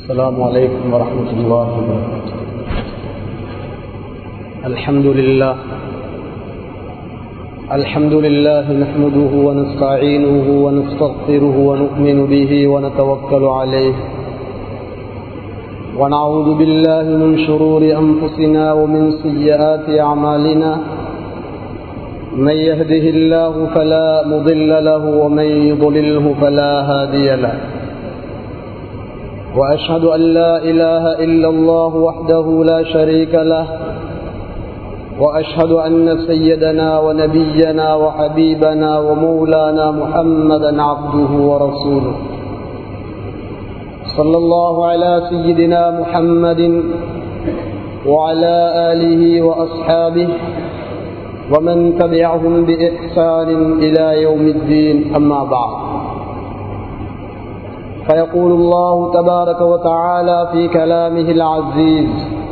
السلام عليكم ورحمة الله وبركاته الحمد لله الحمد لله نحمده ونستعينه ونستغفره ونؤمن به ونتوكل عليه ونعوذ بالله من شرور أنفسنا ومن سيئات أعمالنا من يهده الله فلا مضل له ومن يضلله فلا هادي له وأشهد أن لا إله إلا الله وحده لا شريك له وأشهد أن سيدنا ونبينا وحبيبنا ومولانا محمدا عبده ورسوله صلى الله على سيدنا محمد وعلى آله وأصحابه ومن تبعهم بإحسان إلى يوم الدين أما بعد فيقول الله تبارك وتعالى في كلامه العزيز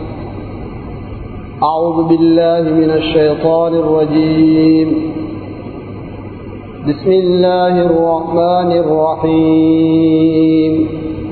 أعوذ بالله من الشيطان الرجيم بسم الله الرحمن الرحيم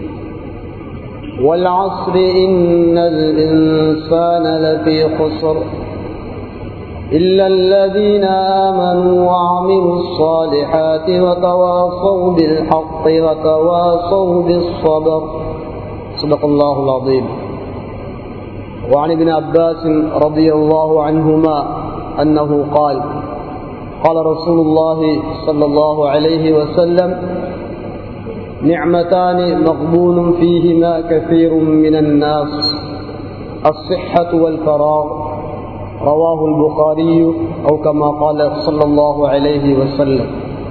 والعصر إن الإنسان لفي خسر إلا الذين آمنوا وعملوا الصالحات وتواصوا بالحق وتواصوا بالصبر صدق الله العظيم وعن ابن عباس رضي الله عنهما أنه قال قال رسول الله صلى الله عليه وسلم نعمتان مقبول فيهما كثير من الناس الصحة والفراغ رواه البخاري أو كما قال صلى الله عليه وسلم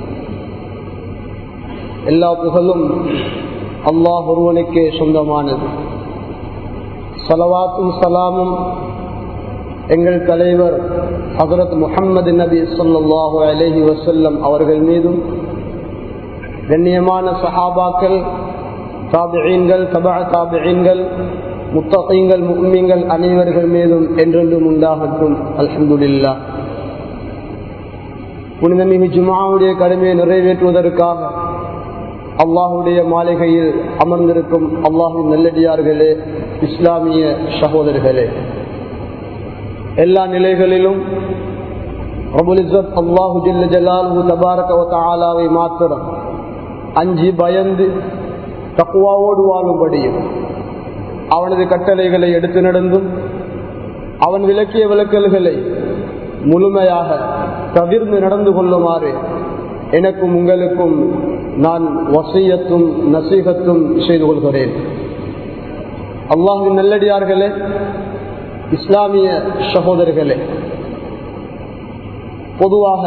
எல்லா புகழும் அல்லாஹ் ஒருவனுக்கே சொந்தமானது சலவாத்தும் சலாமும் எங்கள் தலைவர் ஹசரத் முகமது நபி சொல்லாஹு அலஹி வசல்லம் அவர்கள் மீதும் கண்ணியமான சஹாபாக்கள் தாபியீன்கள் தபா தாபியீன்கள் முத்தகங்கள் முக்மீங்கள் அனைவர்கள் மீதும் என்றென்றும் உண்டாகட்டும் அல்ஹம்துல்லா புனிதமிகு ஜுமாவுடைய கடமையை நிறைவேற்றுவதற்காக அல்லாஹுடைய மாளிகையில் அமர்ந்திருக்கும் அல்லாஹின் நல்லடியார்களே இஸ்லாமிய சகோதரர்களே எல்லா நிலைகளிலும் அல்லாஹு ஜில்ல ஜலாலு தபாரக தாலாவை மாத்திரம் அஞ்சு பயந்து தக்குவாவோடு வாழும்படியும் அவனது கட்டளைகளை எடுத்து நடந்தும் அவன் விளக்கிய விளக்கல்களை முழுமையாக தவிர்ந்து நடந்து கொள்ளுமாறு எனக்கும் உங்களுக்கும் நான் வசியத்தும் நசீகத்தும் செய்து கொள்கிறேன் அல்லாஹின் நல்லடியார்களே இஸ்லாமிய சகோதரர்களே பொதுவாக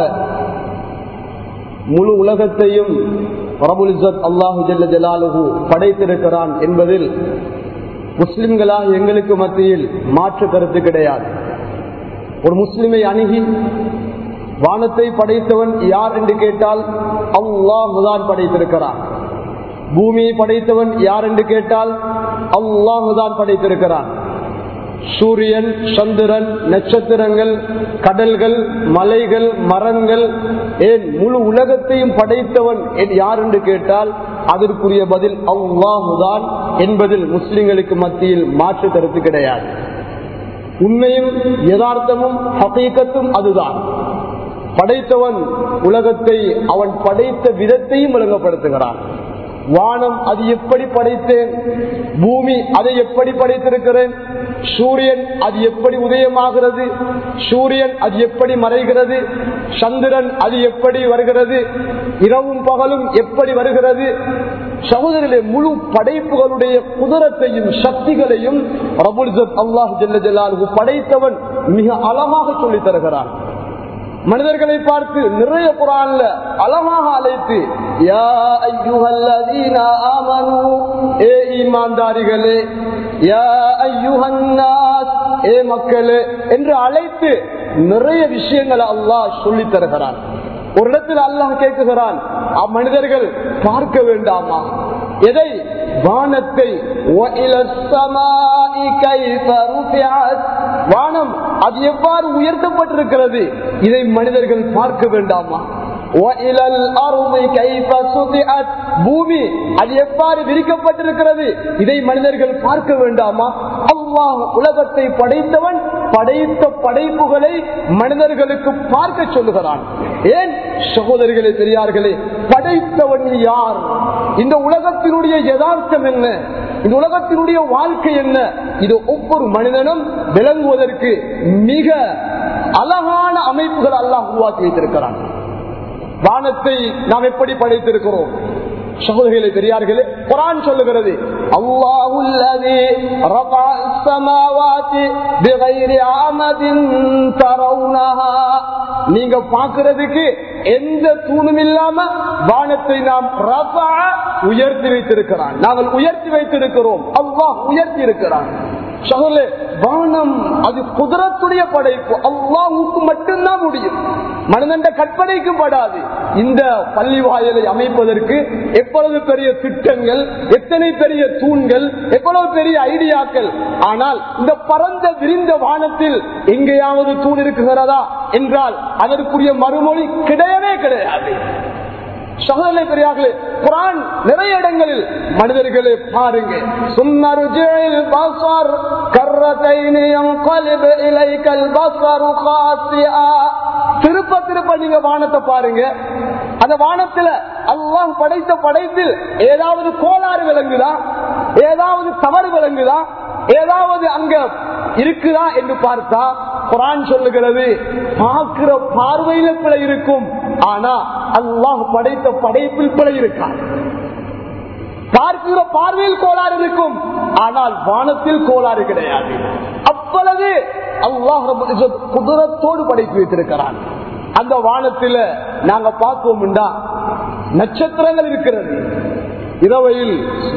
முழு உலகத்தையும் ரபுல் இசத் அல்லாஹு ஜல்ல ஜலாலுகு படைத்திருக்கிறான் என்பதில் முஸ்லிம்களாக எங்களுக்கு மத்தியில் மாற்று கருத்து கிடையாது ஒரு முஸ்லிமை அணுகி வானத்தை படைத்தவன் யார் என்று கேட்டால் அல்லாஹுதான் படைத்திருக்கிறான் பூமியை படைத்தவன் யார் என்று கேட்டால் அல்லாஹுதான் படைத்திருக்கிறான் சூரியன் சந்திரன் நட்சத்திரங்கள் கடல்கள் மலைகள் மரங்கள் ஏன் முழு உலகத்தையும் படைத்தவன் யார் என்று கேட்டால் அதற்குரிய பதில் அல்லாஹுதான் என்பதில் முஸ்லிம்களுக்கு மத்தியில் மாற்று கருத்து கிடையாது உண்மையும் யதார்த்தமும் ஹகீக்கத்தும் அதுதான் படைத்தவன் உலகத்தை அவன் படைத்த விதத்தையும் விளங்கப்படுத்துகிறான் வானம் அது எப்படி படைத்தேன் பூமி அதை எப்படி படைத்திருக்கிறேன் சூரியன் அது எப்படி உதயமாகிறது சூரியன் அது எப்படி மறைகிறது சந்திரன் அது எப்படி வருகிறது இரவும் பகலும் எப்படி வருகிறது சகோதரர்களே முழு படைப்புகளுடைய குதிரத்தையும் சக்திகளையும் அல்லாஹ் ஜல்ல ஜல்லாலு படைத்தவன் மிக அழகாக சொல்லித் தருகிறான் மனிதர்களை பார்த்து நிறைய குரான்ல அழகாக அழைத்து ஏ ஈமான்தாரிகளே ஏ மக்களே என்று அழைத்து நிறைய விஷயங்களை அல்லாஹ் சொல்லி தருகிறான் ஒரு இடத்தில் அல்லாஹ் கேட்குகிறான் அம்மனிதர்கள் பார்க்க வேண்டாமா எதை வானத்தை வானம் அது எவ்வாறு உயர்த்தப்பட்டிருக்கிறது இதை மனிதர்கள் பார்க்க வேண்டாமா وإلى الأرض كيف سطحت பூமி அது எவ்வாறு விரிக்கப்பட்டிருக்கிறது இதை மனிதர்கள் பார்க்க வேண்டாமா அல்லாஹ் உலகத்தை படைத்தவன் படைத்த படைப்புகளை மனிதர்களுக்கு பார்க்க சொல்லுகிறான் ஏன் சகோதரிகளே பெரியார்களே படைத்தவன் யார் இந்த உலகத்தினுடைய யதார்த்தம் என்ன இந்த உலகத்தினுடைய வாழ்க்கை என்ன இது ஒவ்வொரு மனிதனும் விளங்குவதற்கு மிக அழகான அமைப்புகள் அல்லாஹ் உருவாக்கி வைத்திருக்கிறான் வானத்தை நாம் எப்படி படைத்திருக்கிறோம் சகோதரிகளே பெரியார்களே குரான் சொல்லுகிறது அல்லாஹுல்லதி ரஃபா ஸமாவாதி பிகைரி ஆமதின் தரவுனஹா நீங்க பாக்குறதுக்கு எந்த தூணும் இல்லாம வானத்தை நாம் ரஃபா உயர்த்தி வைத்திருக்கிறான் நாங்கள் உயர்த்தி வைத்திருக்கிறோம் அல்லாஹ் உயர்த்தி இருக்கிறான் சகோதரே வானம் அது குதிரத்துடைய படைப்பு அல்லாஹுக்கு மட்டும்தான் முடியும் மனிதண்ட கற்பனைக்கு படாது இந்த பள்ளி வாயலை அமைப்பதற்கு எவ்வளவு பெரிய திட்டங்கள் எத்தனை பெரிய தூண்கள் எவ்வளவு பெரிய ஐடியாக்கள் ஆனால் இந்த பரந்த விரிந்த வானத்தில் எங்கேயாவது தூண் இருக்குகிறதா என்றால் அதற்குரிய மறுமொழி கிடையவே கிடையாது சகோதரர்களே பெரியார்களே குரான் நிறைய இடங்களில் மனிதர்களே பாருங்க சும்மருஜில் பஸர் கர்ரதைனி யன்கலிபு இலைக்கல் பஸரு காசிஆ திருப்ப திருப்ப நீங்க வானத்தை பாருங்க அந்த வானத்துல அல்லாஹ் படைத்த படைப்பில் ஏதாவது கோளாறு விளங்குதா ஏதாவது தவறு விளங்குதா ஏதாவது அங்க இருக்குதா என்று பார்த்தா குரான் சொல்லுகிறது பார்க்கிற பார்வையில பிழை இருக்கும் ஆனா அல்லாஹ் படைத்த படைப்பில் பிழை இருக்காது பார்க்கிற பார்வையில் கோளாறு இருக்கும் ஆனால் வானத்தில் கோளாறு கிடையாது அவ்வளவு அல்லாஹ் குதிரத்தோடு படைத்து வைத்திருக்கிறான் அந்த வானத்தில் நாங்க பார்த்தோம்டா நட்சத்திரங்கள் இருக்கிறது இரவையில்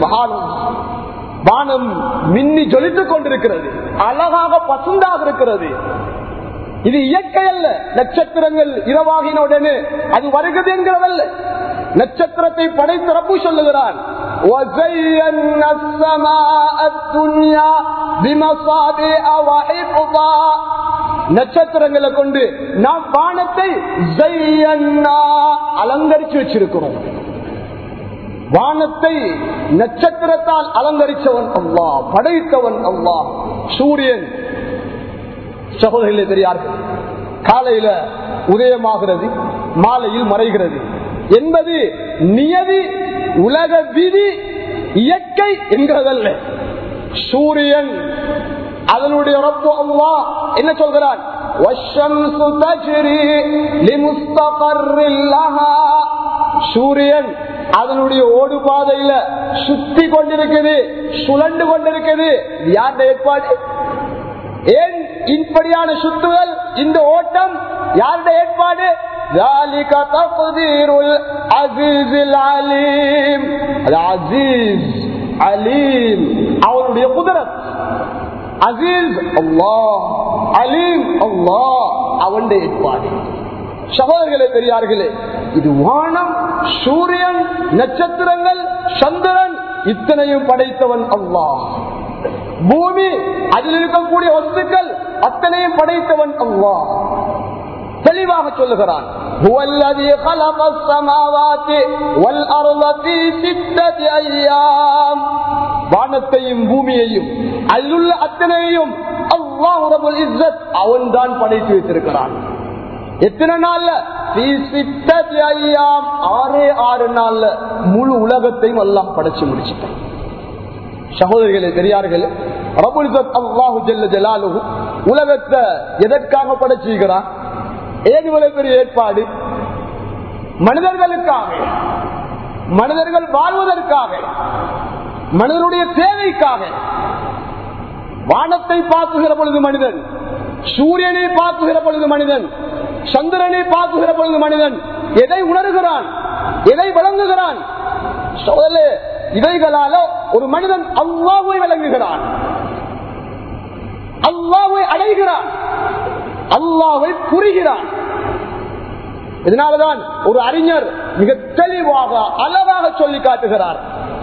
வானம் மின்னி ஜொலித்துக் கொண்டிருக்கிறது அழகாக பசுந்தாக இருக்கிறது இது இயற்கை அல்ல நட்சத்திரங்கள் இரவாகின உடனே அது வருகிறது என்கிறதல்ல நட்சத்திரத்தை படைத்து ரப்பு சொல்லுகிறான் وَزَيَّنَّا السَّمَاءَ الدُّنْيَا بِمَصَابِيحَ وَحِفْظًا நட்சத்திரங்களை கொண்டு நாம் வானத்தை ஜையன்னா அலங்கரிச்சு வச்சிருக்கிறோம் வானத்தை நட்சத்திரத்தால் அலங்கரித்தவன் அல்லா படைத்தவன் அல்லா சூரியன் சகோதரிகளே தெரியார்கள் காலையில உதயமாகிறது மாலையில் மறைகிறது என்பது நியதி உலக விதி இயற்கை என்கிறதல்ல சூரியன் அதனுடைய ரப்பு அல்லா என்ன சொல்கிறான் وَالشَّمْسُ تَجْرِي لِمُسْتَقَرٍّ لَهَا சூரியன் அதனுடைய ஓடு பாதையில சுத்தி கொண்டிருக்குது சுழண்டு கொண்டிருக்குது யாருடைய ஏற்பாடு ஏன் இப்படியான சுத்துதல் இந்த ஓட்டம் யாருடைய ஏற்பாடு ذلك تقدير العزيز العليم العزيز عليم அவருடைய குதிரத் அசீஸ் அல்லாஹ் அலீம் அல்லாஹ் அவனுடைய ஏற்பாடு சகோதரர்களே பெரியார்களே இது வானம் சூரியன் நட்சத்திரங்கள் சந்திரன் இத்தனையும் படைத்தவன் அல்லாஹ் பூமி அதில் இருக்கக்கூடிய வஸ்துக்கள் அத்தனையும் படைத்தவன் அல்லாஹ் தெளிவாக சொல்லுகிறான் هو الذي خلق السماوات والأرض في ستة أيام வானத்தையும் பூமியையும் அதிலுள்ள அத்தனையும் அல்லாஹ் ரபுல் இஸ்ஸத் அவன் தான் படைத்து வைத்திருக்கிறான் எத்தனை நாள்ல ஆறே ஆறு நாள்ல முழு உலகத்தையும் எல்லாம் படைச்சு முடிச்சுட்டான் சகோதரிகளே பெரியார்களே ரபுல் இஸ்ஸத் அல்லாஹு ஜல்ல ஜலாலுஹு உலகத்தை எதற்காக படைச்சிருக்கிறான் ஏது இவ்வளவு பெரிய ஏற்பாடு மனிதர்களுக்காக மனிதர்கள் வாழ்வதற்காக மனிதனுடைய தேவைக்காக வானத்தை பார்க்குகிற பொழுது மனிதன் சூரியனை பார்க்குகிற பொழுது மனிதன் சந்திரனை பார்க்குகிற பொழுது மனிதன் எதை உணர்கிறான் எதை விளங்குகிறான் சோதலே இவைகளால ஒரு மனிதன் அல்லாவை விளங்குகிறான் அல்லாவை அடைகிறான் அல்லாவை புரிகிறான் இதனாலதான் ஒரு அறிஞர் மிக தெளிவாக அழகாக சொல்லி காட்டுகிறார்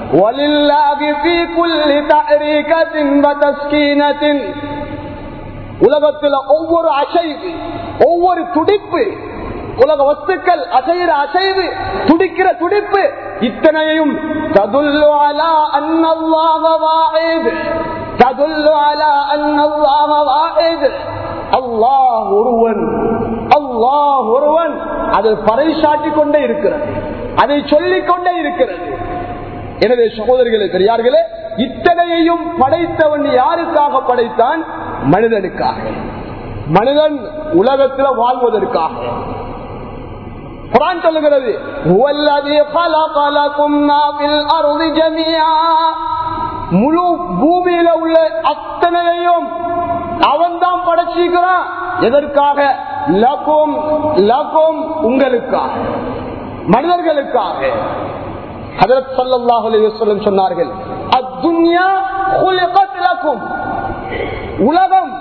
உலகத்தில் ஒவ்வொரு அசைவு ஒவ்வொரு துடிப்பு உலக வஸ்துக்கள் அசைகிற அசைவு துடிக்கிற துடிப்பு இத்தனையும் ததுல்லு அலா அன்னல்லாஹ வாஹித் ததுல்லு அலா அன்னல்லாஹ வாஹித் அல்லாஹ் ஒருவன் அல்லாஹ் ஒருவன் அது பறைசாட்டிக் கொண்டே இருக்கிறது அதை சொல்லிக் கொண்டே இருக்கிறது எனவே சகோதரிகளே பெரியார்களே இத்தனையையும் படைத்தவன் யாருக்காக படைத்தான் மனிதனுக்காக மனிதன் உலகத்தில் வாழ்வதற்காக குரான் சொல்லுகிறது "ஹுவல்லதீ خَلَقَ لَكُم مَّا فِي الْأَرْضِ جَمِيعًا." முழு பூமியில உள்ள அத்தனையையும் அவன் தான் படைச்சிருக்கிறான் எதற்காக லகும் லகும் உங்களுக்காக மனிதர்களுக்காக ஹதரத் ஸல்லல்லாஹு அலைஹி வஸல்லம் சொன்னார்கள் அத்துன்யா خُلِقَتْ لَكُم உலகம்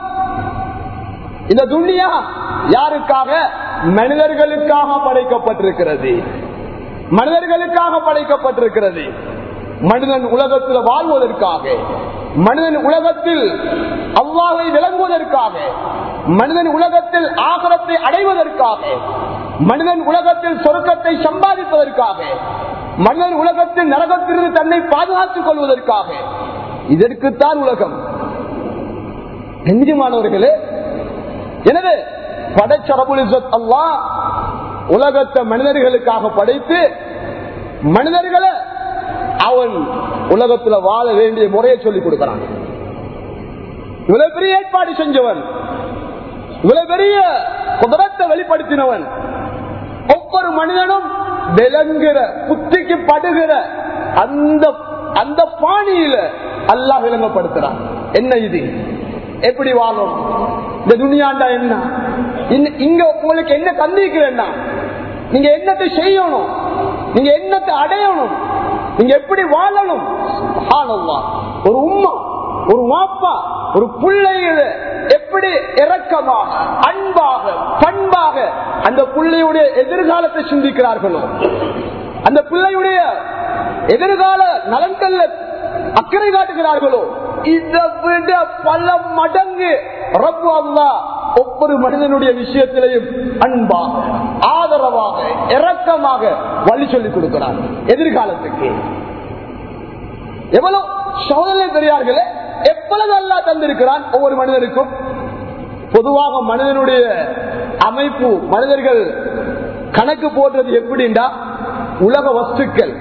இந்த துன்யா யாருக்காக மனிதர்களுக்காக படைக்கப்பட்டிருக்கிறது மனிதர்களுக்காக படைக்கப்பட்டிருக்கிறது மனிதன் உலகத்தில் வாழ்வதற்காக மனிதன் உலகத்தில் அவ்வாவை விளங்குவதற்காக மனிதன் உலகத்தில் ஆகரத்தை அடைவதற்காக மனிதன் உலகத்தில் சொருக்கத்தை சம்பாதிப்பதற்காக மனிதன் உலகத்தில் நரகத்திலிருந்து தன்னை பாதுகாத்துக் கொள்வதற்காக இதற்குத்தான் உலகம் நெஞ்சுமானவர்களே எனவே படைச்சரபுல் அல்லா உலகத்தை மனிதர்களுக்காக படைத்து மனிதர்களை அவன் உலகத்துல வாழ வேண்டிய முறையை சொல்லிக் கொடுக்கிறான் இவ்வளவு பெரிய ஏற்பாடு செஞ்சவன் இவ்வளவு பெரிய குதிரத்தை வெளிப்படுத்தினவன் ஒவ்வொரு மனிதனும் விளங்குற புத்திக்கு படுகிற அந்த அந்த பாணியில அல்லாஹ் விளங்கப்படுத்துறான் என்ன இது எப்படி வாழும் இந்த துணியாண்டா என்ன இன்ன- இங்க உங்களுக்கு என்ன தந்திருக்கிறேன்னா நீங்க என்னத்தை செய்யணும் நீங்க என்னத்தை அடையணும் நீங்க எப்படி வாழணும் சுப்ஹானல்லாஹ். ஒரு உம்மா ஒரு மாப்பா ஒரு பிள்ளைகளை எப்படி இரக்கமாக அன்பாக பண்பாக அந்த பிள்ளையுடைய எதிர்காலத்தை சிந்திக்கிறார்களோ அந்த பிள்ளையுடைய எதிர்கால நலன்கள்ல அக்கறை காட்டுகிறார்களோ இதை விட பல மடங்கு ரப்பு அல்லாஹ் ஒவ்வொரு மனிதனுடைய விஷயத்திலையும் அன்பாக ஆதரவாக இரக்கமாக வழி சொல்லிக் கொடுக்கிறார் எதிர்காலத்துக்கு எவ்வளவு சோதனை பெரியார்களே எவ்வளவு அல்லா தந்திருக்கிறான் ஒவ்வொரு மனிதனுக்கும் பொதுவாக மனிதனுடைய அமைப்பு மனிதர்கள் கணக்கு போடுறது எப்படின்னா உலக வஸ்துக்கள்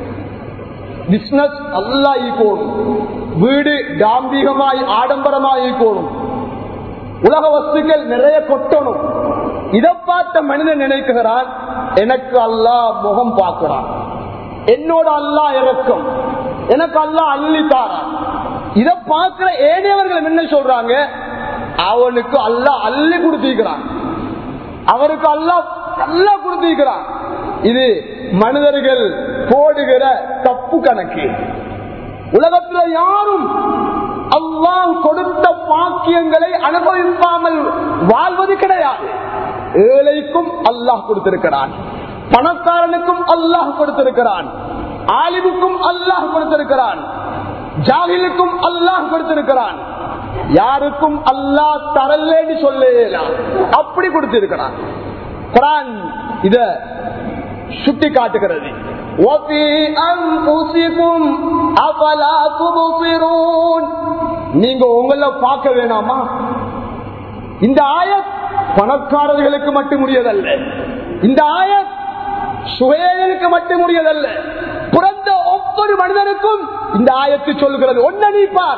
பிசினஸ் நல்லா ஈக்கோணும் வீடு காம்பீகமாய் ஆடம்பரமாய் ஈக்கோணும் உலக வஸ்துக்கள் நிறைய கொட்டணும் இதை பார்த்த மனிதன் நினைக்கிறான் எனக்கு அல்லாஹ் முகம் பார்க்கிறான் என்னோட அல்லாஹ் இறக்கம் எனக்கு அல்லாஹ் அள்ளித்தாரான் இதை பார்க்கிற ஏனையவர்கள் என்ன சொல்றாங்க அவனுக்கு அல்லாஹ் அள்ளி கொடுத்திருக்கிறான் அவருக்கு அல்லாஹ் நல்லா கொடுத்திருக்கிறான் இது மனிதர்கள் போடுகிற தப்பு கணக்கு உலகத்தில் யாரும் அல்லாஹ் கொடுத்த பாக்கியங்களை அனுபவிக்காமல் வாழ்வது கிடையாது ஏழைக்கும் அல்லாஹ் கொடுத்திருக்கிறான் பணக்காரனுக்கும் அல்லாஹ் கொடுத்திருக்கிறான் ஆலிவுக்கும் அல்லாஹ் கொடுத்திருக்கிறான் ஜாகிலுக்கும் அல்லாஹ் கொடுத்திருக்கிறான் யாருக்கும் அல்லாஹ் தரலேன்னு சொல்லலாம் அப்படி கொடுத்திருக்கிறான் குரான் இத சுட்டி காட்டுகிறது وَفِي أَنفُسِكُمْ أَفَلَا تُبْصِرُونَ நீங்க உங்களை பார்க்க வேணாமா இந்த ஆயத் பணக்காரர்களுக்கு மட்டும் உரியதல்ல இந்த ஆயத் சுகையர்களுக்கு மட்டும் உரியதல்ல பிறந்த ஒவ்வொரு மனிதனுக்கும் இந்த ஆயத்து சொல்லுகிறது ஒன்ன நீ பார்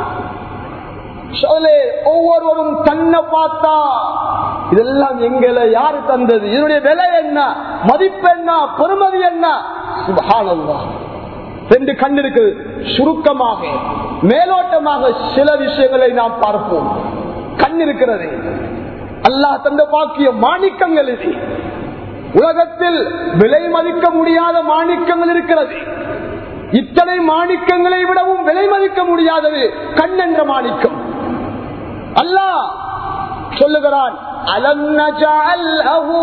சொல்லு, ஒவ்வொருவரும் தன்னை பார்த்தா இதெல்லாம் எங்களை யாரு தந்தது இதனுடைய விலை என்ன மதிப்பு என்ன பெருமதி என்ன சுபஹானல்லாஹ். ரெண்டு கண் இருக்கு சுருக்கமாக மேலோட்டமாக சில விஷயங்களை நாம் பார்ப்போம் கண் இருக்கிறது அல்லாஹ் தந்த பாக்கிய மாணிக்கங்கள் இது உலகத்தில் விலை மதிக்க முடியாத மாணிக்கங்கள் இருக்கிறது இத்தனை மாணிக்கங்களை விடவும் விலை மதிக்க முடியாதது கண் என்ற மாணிக்கம் அல்லாஹ் சொல்லுகிறான் அலம் நஜஅல் லஹு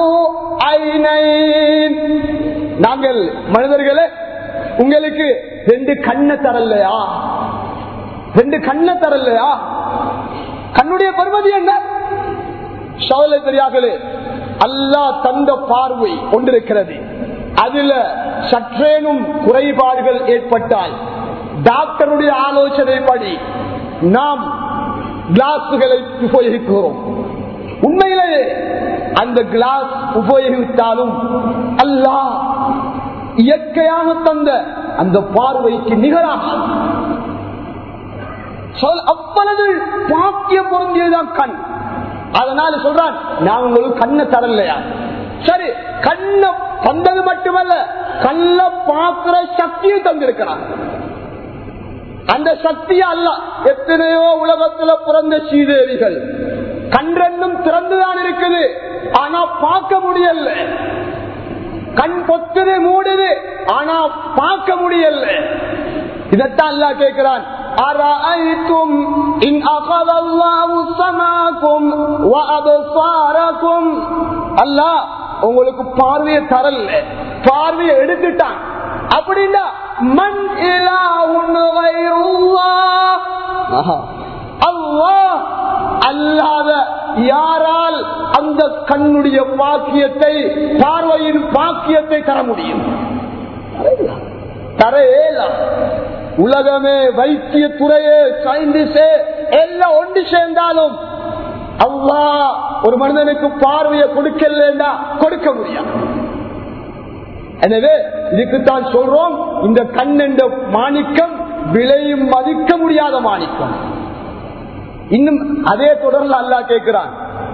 ஐனைன். நாங்கள் மனிதர்களே உங்களுக்கு ரெண்டு கண்ணை தரலையா ரெண்டு கண்ணை தரலையா கண்ணுடைய பருவதி என்ன சோதனை பெரியார்களே அல்லாஹ் தந்த பார்வை ஒன்றிருக்கிறது அதுல சற்றேனும் குறைபாடுகள் ஏற்பட்டால் டாக்டருடைய ஆலோசனைப்படி நாம் கிளாஸுகளை உபயோகிக்கிறோம் உண்மையிலேயே அந்த கிளாஸ் உபயோகித்தாலும் அல்லாஹ் இயற்கையாக தந்த அந்த பார்வைக்கு நிகராக அவ்வளவு பாக்கிய பொருந்தியதுதான் கண் அதனால சொல்றான் நான் உங்களுக்கு கண்ணை தரலையா சரி கண்ணை தந்தது மட்டுமல்ல கல்ல பார்க்கிற சக்தியை தந்திருக்கிறான் அந்த சக்தியா அல்ல எத்தனையோ உலகத்துல பிறந்த சீதேவிகள் கன்றென்னும் திறந்துதான் இருக்குது ஆனா பார்க்க முடியல கண் பொத்துது மூடுது ஆனா பார்க்க முடியல இதத்தான் அல்லா கேட்கிறான் أرأيتم إن أخذ الله سماكم وأبصاركم الله உங்களுக்கு பார்வையை தரல பார்வையை எடுத்துட்டான் அப்படின்னா மண் அல்லாஹ் அல்லாத யாரால் அந்த கண்ணுடைய பாக்கியத்தை பார்வையின் பாக்கியத்தை தர முடியும் தரையேல உலகமே வைத்திய துறையே சயின்டிஸ்டே எல்லாம் ஒன்று சேர்ந்தாலும் அவ்வா ஒரு மனிதனுக்கு பார்வையை கொடுக்கலன்னா கொடுக்க முடியாது எனவே இதுக்குத்தான் சொல்றோம் இந்த கண் என்ற மாணிக்கம் விலையும் மதிக்க முடியாத மாணிக்கம் இன்னும் அதே தொடர்ல அல்லா கேட்கிறான்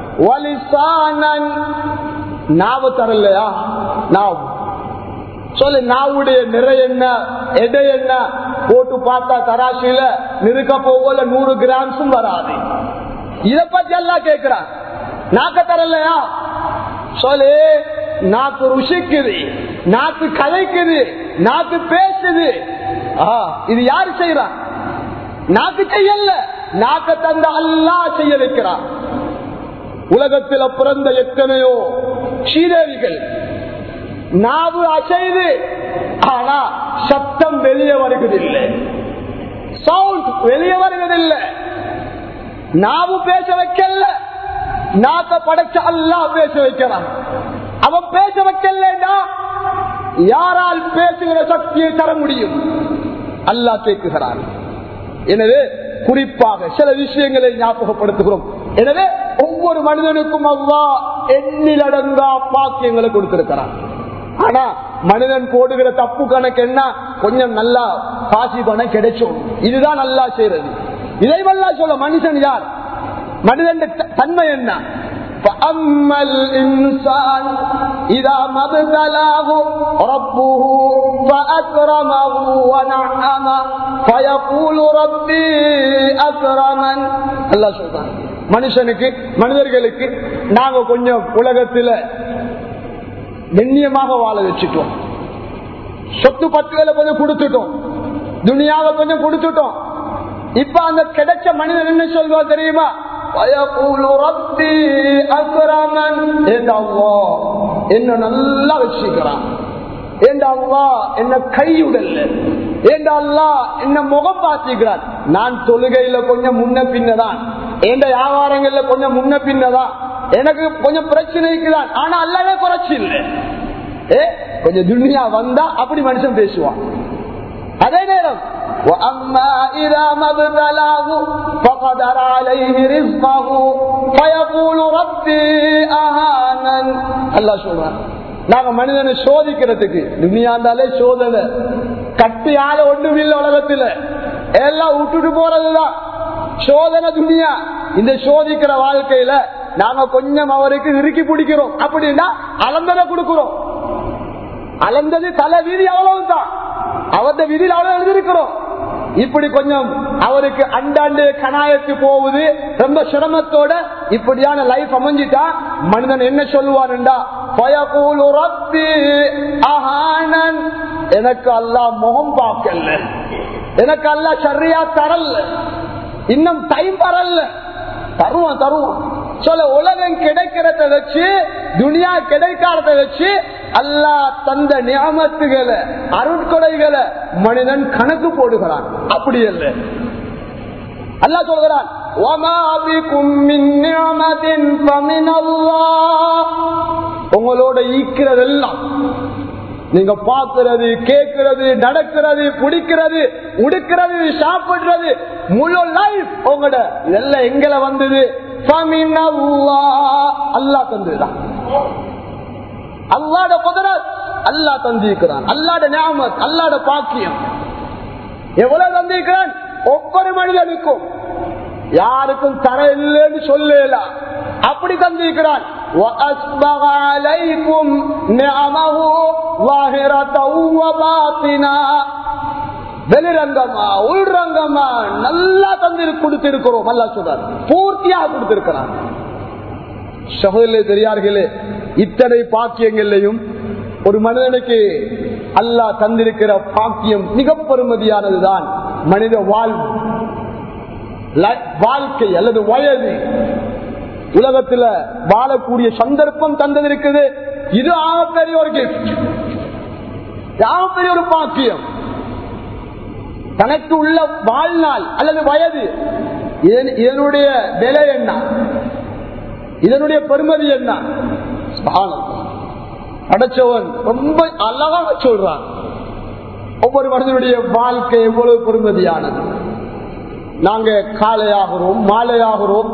நாவ தரலையா நாவ் சொல்லு நாவுடைய நிறை என்ன எடை என்ன போட்டு பார்த்தா தராசியில நிறுக்க போகல நூறு கிராம்ஸும் வராது இத பத்தி எல்லாம் கேட்கிறான் நாக்க தரலையா சொல்லு நாக்கு ருசிக்குது நாக்கு கலைக்குது நாக்கு பேசுது இது யாரு செய்யறான் நாக்கு செய்யல நாக்க தந்த அல்லா செய்ய வைக்கிறான் உலகத்தில் பிறந்த எத்தனையோ ஸ்ரீதேவிகள் நாவு அசைது ஆனா சத்தம் வெளியே வருவதில்லை சவுண்ட் வெளியே வருவதில்லை நாவு பேச வைக்கல நாக்க படைச்ச அல்லா பேச வைக்கிறான் அவன் பேச வைக்கலடா யாரால் பேசுகிற சக்தியை தர முடியும் அல்லா கேட்குகிறான் எனவே குறிப்பாக சில விஷயங்களை ஞாபகப்படுத்துகிறோம் எனவே ஒவ்வொரு மனிதனுக்கும் அவ்வா எண்ணிலடங்கா பாக்கியங்களை கொடுத்திருக்கிறான் ஆனா மனிதன் போடுகிற தப்பு கணக்கு என்ன கொஞ்சம் நல்லா காசி பணம் கிடைச்சோம் இதுதான் நல்லா செய்யறது இதை வல்லா சொல்ல மனுஷன் யார் மனிதன் தன்மை என்ன فأما الإنسان إذا ما ابتلاه ربه فأكرمه ونعمه فيقول ربي أكرمن الله சொல்றான் மனுஷனுக்கு மனிதர்களுக்கு நாங்க கொஞ்சம் உலகத்துல கண்ணியமாக வாழ வச்சுட்டோம் சொத்து பத்துகளை கொஞ்சம் கொடுத்துட்டோம் துணியாவை கொஞ்சம் கொடுத்துட்டோம் இப்ப அந்த கிடைச்ச மனிதன் என்ன சொல்வா தெரியுமா என்ன நல்லா வச்சுக்கிறான் என்ன கையுடல்ல என்ன முகம் பார்த்துக்கிறான் நான் தொழுகையில கொஞ்சம் முன்ன பின்னதான் எந்த வியாபாரங்கள்ல கொஞ்சம் முன்ன பின்னதான் எனக்கு கொஞ்சம் பிரச்சனை இருக்குதான் ஆனா அல்லவே குறைச்சி இல்லை ஏ கொஞ்சம் துணியா வந்தா அப்படி மனுஷன் பேசுவான் அதே நேரம் وأما إذا ما ابتلاه فقدر عليه رزقه فيقول ربي أهانن الله சொல்றான் நாங்க மனிதனை சோதிக்கிறதுக்கு துணியாண்டாலே சோதனை கட்டி ஆள ஒண்ணும் இல்லை உலகத்துல எல்லாம் விட்டுட்டு போறதுதான் சோதனை துணியா இந்த சோதிக்கிற வாழ்க்கையில நாங்க கொஞ்சம் அவருக்கு இறுக்கி பிடிக்கிறோம் அப்படின்னா அளந்ததை கொடுக்கிறோம் அளந்தது தலை வீதி அவ்வளவுதான் அவரது விதியில் அவ்வளவு எழுதிருக்கிறோம் இப்படி கொஞ்சம் அவருக்கு அண்டாண்டு கனாயத்து போகுது ரொம்ப சிரமத்தோட இப்படியான லைஃப் அமைஞ்சிட்டா மனிதன் என்ன சொல்லுவான்டா எனக்கு அல்லா முகம் பார்க்கல எனக்கு அல்லா சரியா தரல இன்னும் டைம் வரல தருவான் தருவான் சொல்ல உலகம் கிடைக்கிறத வச்சு துனியா கிடைக்காதத வச்சு அல்லா தந்த நியமத்துகளை அருட்கொடைகளை மனிதன் கணக்கு போடுகிறான் அப்படி அல்ல அல்லா சொல்கிறான் உங்களோட ஈக்கிறதெல்லாம் நீங்க பார்க்கிறது கேட்கிறது நடக்கிறது பிடிக்கிறது உடுக்கிறது சாப்பிடுறது முழு லைஃப் உங்களோட இதெல்லாம் எங்களை வந்தது அல்லா தந்துதான் அல்லாட குதிரத் அல்லா தந்திருக்கிறான் அல்லாட ஞாபகம் அல்லாட பாக்கியம் எவ்வளவு தந்திருக்கிறான் ஒவ்வொரு மனிதனுக்கும் யாருக்கும் தர இல்லைன்னு சொல்லலாம் அப்படி தந்திருக்கிறான் وَأَسْبَغَ عَلَيْكُمْ نِعَمَهُ ظَاهِرَةً وَبَاطِنًا வெளிரங்கமா உள்ரங்கமா நல்லா தந்து கொடுத்திருக்கிறோம் அல்லா சொல்றார் பூர்த்தியாக கொடுத்திருக்கிறான் சகோதரே தெரியார்களே இத்தனை பாக்கியங்களையும் ஒரு மனிதனுக்கு அல்லாஹ் தந்திருக்கிற பாக்கியம் மிக பெருமதியானதுதான் மனித வாழ்வு வாழ்க்கை அல்லது வயது உலகத்துல வாழக்கூடிய சந்தர்ப்பம் தந்தது இருக்குது இது ஆகப்பெரிய ஒரு கிஃப்ட் ஆகப்பெரிய ஒரு பாக்கியம் தனக்கு உள்ள வாழ்நாள் அல்லது வயது இதனுடைய விலை என்ன இதனுடைய பெருமதி என்ன அடைச்சவன் ரொம்ப அழகாக சொல்றான் ஒவ்வொரு மனிதனுடைய வாழ்க்கை எவ்வளவு பெருமதியானது நாங்க காலையாகிறோம் மாலையாகிறோம்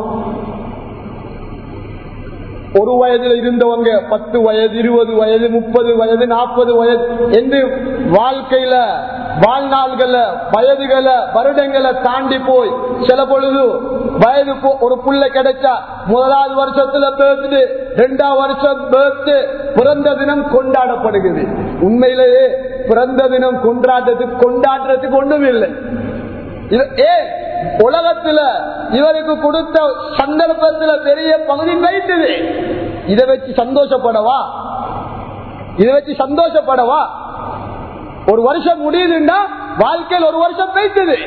ஒரு வயதுல இருந்தவங்க பத்து வயது இருபது வயது முப்பது வயது நாற்பது வயது என்று வாழ்க்கையில வாழ்நாள்கள வயதுகளை வருடங்களை தாண்டி போய் சில பொழுது வயது ஒரு புள்ள கிடைச்சா முதலாவது வருஷத்துல பேர்த்து ரெண்டாவது வருஷம் பேர்த்து பிறந்த தினம் கொண்டாடப்படுகிறது உண்மையிலேயே பிறந்த தினம் கொண்டாடுறதுக்கு கொண்டாடுறதுக்கு ஒன்றும் இல்லை ஏ உலகத்துல இவருக்கு கொடுத்த சந்தர்ப்பத்துல பெரிய பகுதி வைத்தது இதை வச்சு சந்தோஷப்படவா இதை வச்சு சந்தோஷப்படவா ஒரு வருஷம் முடியுதுன்னா வாழ்க்கையில் ஒரு வருஷம் வைத்தது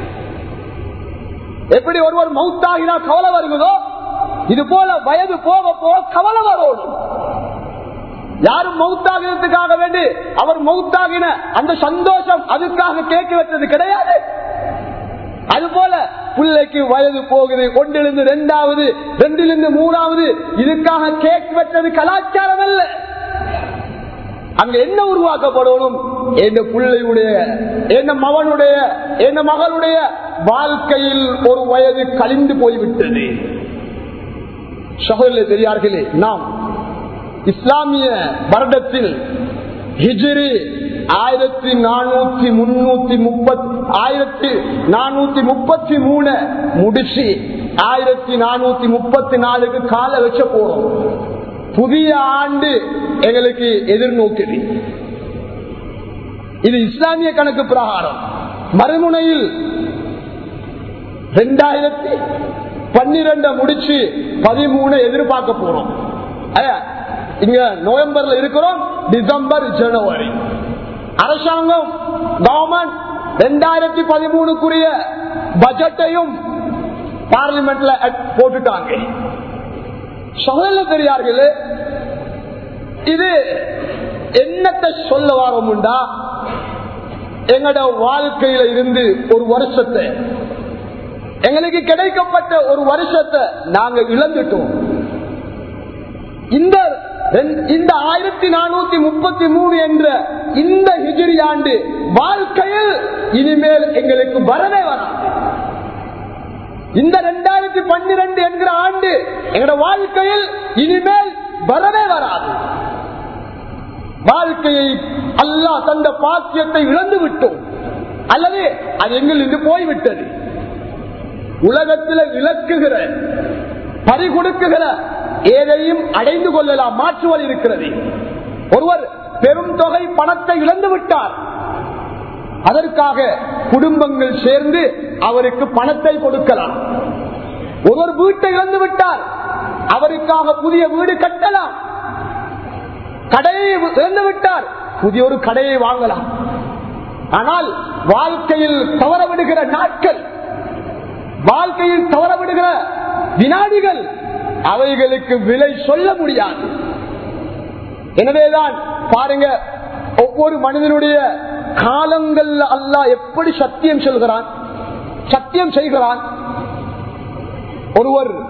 எப்படி ஒருவர் மவுத்தாகினா கவலை வருகிறதோ இது போல வயது போக போக கவலை வரும் யாரும் மவுத்தாகிறதுக்காக வேண்டி அவர் மவுத்தாகின அந்த சந்தோஷம் அதுக்காக கேட்க வச்சது கிடையாது அது போல பிள்ளைக்கு வயது போகுது ஒன்றிலிருந்து ரெண்டாவது ரெண்டிலிருந்து மூணாவது இதுக்காக கேக் வெட்டது கலாச்சாரம் அல்ல அங்க என்ன உருவாக்கப்படணும் என் பிள்ளையுடைய என் மகனுடைய என் மகளுடைய வாழ்க்கையில் ஒரு வயது கழிந்து போய்விட்டது சகோதர தெரியார்களே நாம் இஸ்லாமிய வருடத்தில் ஹிஜிரி ஆயிரத்தி நானூத்தி முன்னூத்தி முப்பத்தி ஆயிரத்தி நானூத்தி முப்பத்தி மூணு முடிச்சு ஆயிரத்தி நானூத்தி முப்பத்தி நாலுக்கு கால வச்ச போறோம் புதிய ஆண்டு எங்களுக்கு எதிர்நோக்குது இது இஸ்லாமிய கணக்கு பிரகாரம் மறுமுனையில் ரெண்டாயிரத்தி பன்னிரெண்ட முடிச்சு பதிமூணு எதிர்பார்க்க போறோம் இங்க நவம்பர்ல இருக்கிறோம் டிசம்பர் ஜனவரி அரசாங்கம் கவர்மெண்ட் ரெண்டாயிரத்தி பதிமூணுக்குரிய பட்ஜெட்டையும் பார்லிமெண்ட்ல போட்டுட்டாங்க சொல்ல பெரியார்கள் இது என்னத்தை சொல்ல வரோம்டா எங்களோட வாழ்க்கையில இருந்து ஒரு வருஷத்தை எங்களுக்கு கிடைக்கப்பட்ட ஒரு வருஷத்தை நாங்க இழந்துட்டோம் இந்த இந்த ஆயிரத்தி நானூத்தி முப்பத்தி மூணு என்ற இந்த ஹிஜிரி ஆண்டு வாழ்க்கையில் இனிமேல் எங்களுக்கு வரவே வராது இந்த ரெண்டாயிரத்தி பன்னிரண்டு என்கிற ஆண்டு எங்களோட வாழ்க்கையில் இனிமேல் வரவே வராது வாழ்க்கையை அல்லா தந்த பாக்கியத்தை இழந்து விட்டோம் அல்லது அது எங்களிருந்து போய்விட்டது உலகத்தில் விளக்குகிற பறிகொடுக்குகிற ஏதையும் அடைந்து கொள்ளலாம் மாற்றுவல் இருக்கிறது ஒருவர் பெரும் தொகை பணத்தை இழந்து விட்டார் அதற்காக குடும்பங்கள் சேர்ந்து அவருக்கு பணத்தை கொடுக்கலாம் ஒருவர் வீட்டை இழந்து விட்டார் அவருக்காக புதிய வீடு கட்டலாம் கடையை இழந்து விட்டார் புதிய ஒரு கடையை வாங்கலாம் ஆனால் வாழ்க்கையில் தவற விடுகிற நாட்கள் வாழ்க்கையில் தவற விடுகிற வினாடிகள் அவைகளுக்கு விலை சொல்ல முடியாது எனவேதான் பாருங்க ஒவ்வொரு மனிதனுடைய காலங்கள் அல்லா எப்படி சத்தியம் சொல்கிறான் சத்தியம் செய்கிறான் ஒருவர்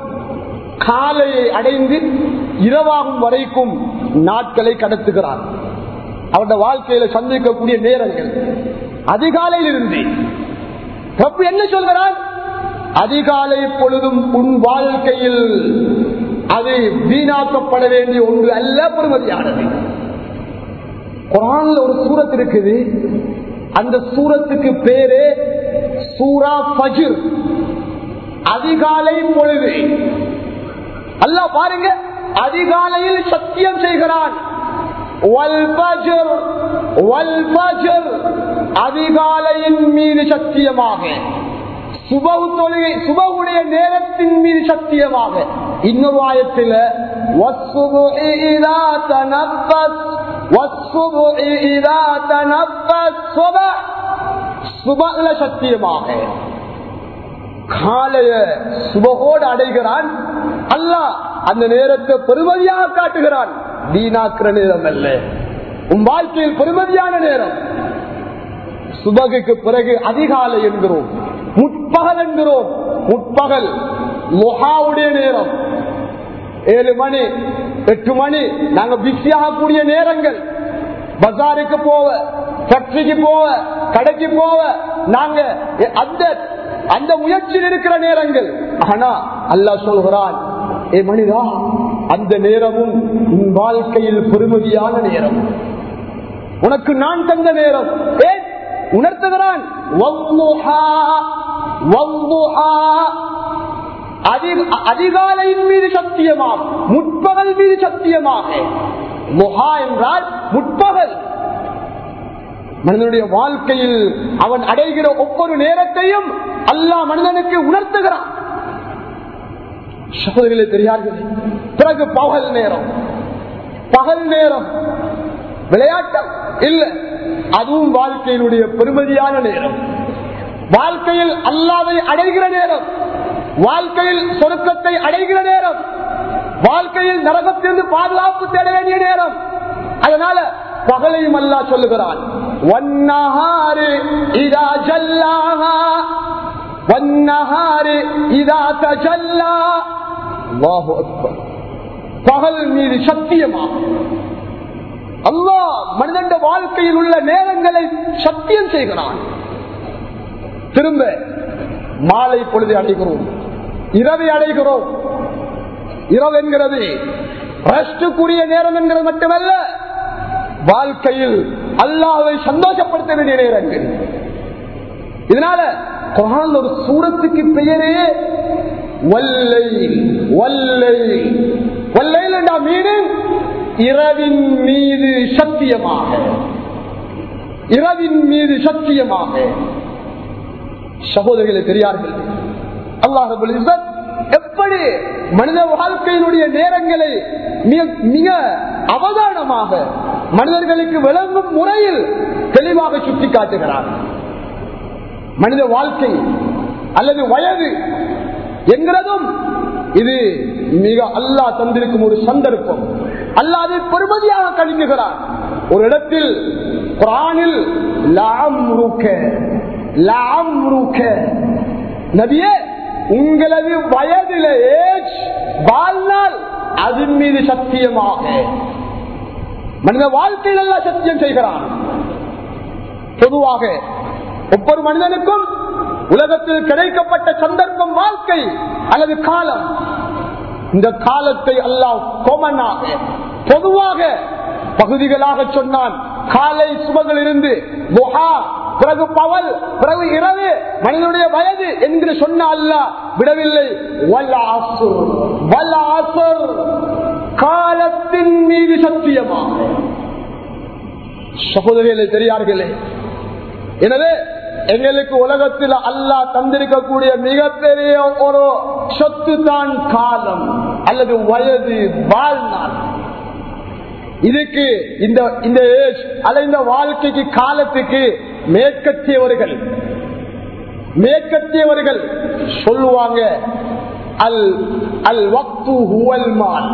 காலையை அடைந்து இரவாகும் வரைக்கும் நாட்களை கடத்துகிறார் அவருடைய வாழ்க்கையில சந்திக்கக்கூடிய நேரங்கள் அதிகாலையில் இருந்து ரப்பு என்ன சொல்கிறான் அதிகாலை பொழுதும் உன் வாழ்க்கையில் அது வீணாக்கப்பட வேண்டிய ஒன்று அல்ல பெறுமதியானது குரான்ல ஒரு சூரத் இருக்குது அந்த சூரத்துக்கு பேரு சூரா பஜிர் அதிகாலை பொழுது அல்லாஹ் பாருங்க அதிகாலையில் சத்தியம் செய்கிறான் வல்பஜர், வல்பஜர், அதிகாலையின் மீது சத்தியமாக சுபகு தொழுகை சுபகுடைய நேரத்தின் மீது சத்தியமாக இன்னொரு ஆயத்தில் وَالصُّبْحِ إِذَا تَنَفَّسَ وَالصُّبْحِ إِذَا تَنَفَّسَ صُبح சுபகுல சத்தியமாக காலைய சுபகோடு அடைகிறான் அல்லாஹ் அந்த நேரத்தை பெருமதியாக காட்டுகிறான் வீணாக்குற நேரம் அல்ல உன் வாழ்க்கையில் பெருமதியான நேரம் சுபகுக்கு பிறகு அதிகாலை என்கிறோம் முற்பகல் என்கிறோம் முற்பகல் மொஹாவுடைய நேரம் ஏழு மணி எட்டு மணி நாங்க பிஸி ஆகக்கூடிய நேரங்கள் பஜாருக்கு போவ ஃபேக்டரிக்கு போவ கடைக்கு போவ நாங்க அந்த அந்த முயற்சியில் இருக்கிற நேரங்கள் ஆனா அல்லாஹ் சொல்கிறான் ஏ மனிதா அந்த நேரமும் உன் வாழ்க்கையில் பெருமதியான நேரம் உனக்கு நான் தந்த நேரம் ஏன் உணர்த்துகிறான் வல்லுஹா, வல்லுஹா. அதி- அதிகாலையின் மீது சத்தியமாக முற்பகல் மீது சத்தியமாக முஹா என்றால் முற்பகல் மனிதனுடைய வாழ்க்கையில் அவன் அடைகிற ஒவ்வொரு நேரத்தையும் அல்லாஹ் மனிதனுக்கு உணர்த்துகிறான் சகோதரிகளே தெரியார்களே பிறகு பகல் நேரம் பகல் நேரம் விளையாட்டம் இல்ல அதுவும் வாழ்க்கையினுடைய பெருமதியான நேரம் வாழ்க்கையில் அல்லாவை அடைகிற நேரம் வாழ்க்கையில் சொருக்கத்தை அடைகிற நேரம் வாழ்க்கையில் நரகத்திலிருந்து பாதுகாப்பு தேட வேண்டிய நேரம் அதனால பகலையும் அல்லா சொல்லுகிறான் வன்னஹாரு இதா ஜல்லாஹா வன்னஹாரு இதா தஜல்லா அல்லாஹு அக்பர் பகல் மீது சத்தியமாக அல்லாஹ் மனிதன் வாழ்க்கையில் உள்ள நேரங்களை சத்தியம் செய்கிறான் திரும்ப மாலை பொழுது அடைகிறோம் இரவை அடைகிறோம் இரவு என்கிறது ரெஸ்டுக்குரிய நேரம் என்கிறது மட்டுமல்ல வாழ்க்கையில் அல்லாவை சந்தோஷப்படுத்த வேண்டிய நேரங்கள் இதனால குரான் ஒரு சூரத்துக்கு பெயரே வல்லை வல்லை வல்லை மீனிங் இரவின் மீது சத்தியமாக இரவின் மீது சத்தியமாக சகோதரிகளை பெரியார்கள் அல்லாஹ் ரபுல் இஸ்ஸத் எப்படி மனித வாழ்க்கையினுடைய நேரங்களை மிக மிக அவதானமாக மனிதர்களுக்கு விளங்கும் முறையில் தெளிவாக சுட்டி காட்டுகிறார் மனித வாழ்க்கை அல்லது வயது என்கிறதும் இது மிக அல்லாஹ் தந்திருக்கும் ஒரு சந்தர்ப்பம் அல்லாஹ் அதை பெருமதியாக கணிக்குகிறார் ஒரு இடத்தில் குரானில் லாம்ருக்க லாம்ருக்க நபியே உங்களது வயதில ஏஜ் வாழ்நாள் அதன் மீது சத்தியமாக மனித வாழ்க்கையில் எல்லாம் சத்தியம் செய்கிறான் பொதுவாக ஒவ்வொரு மனிதனுக்கும் உலகத்தில் கிடைக்கப்பட்ட சந்தர்ப்பம் வாழ்க்கை அல்லது காலம் இந்த காலத்தை அல்லாஹ் கோமனாக பொதுவாக பகுதிகளாக சொன்னான் காலை சுபங்கள் இருந்து முகா பிறகு பவல் பிறகு இரவு மனிதனுடைய வயது என்று சொன்ன அல்லாஹ் விடவில்லை வல் அஸ்ர், வல் அஸ்ர். காலத்தின் மீது சத்தியமாக சகோதரிகளை தெரியார்களே எனவே எங்களுக்கு உலகத்தில் அல்லாஹ் தந்திருக்கக்கூடிய மிகப்பெரிய ஒரு சொத்து தான் காலம் அல்லது வயது வாழ்நாள் இதுக்கு இந்த இந்த ஏஜ் அல்ல இந்த வாழ்க்கைக்கு காலத்துக்கு மேற்கத்தியவர்கள் மேற்கத்தியவர்கள் சொல்லுவாங்க அல் அல் வக்து ஹுவல் மால்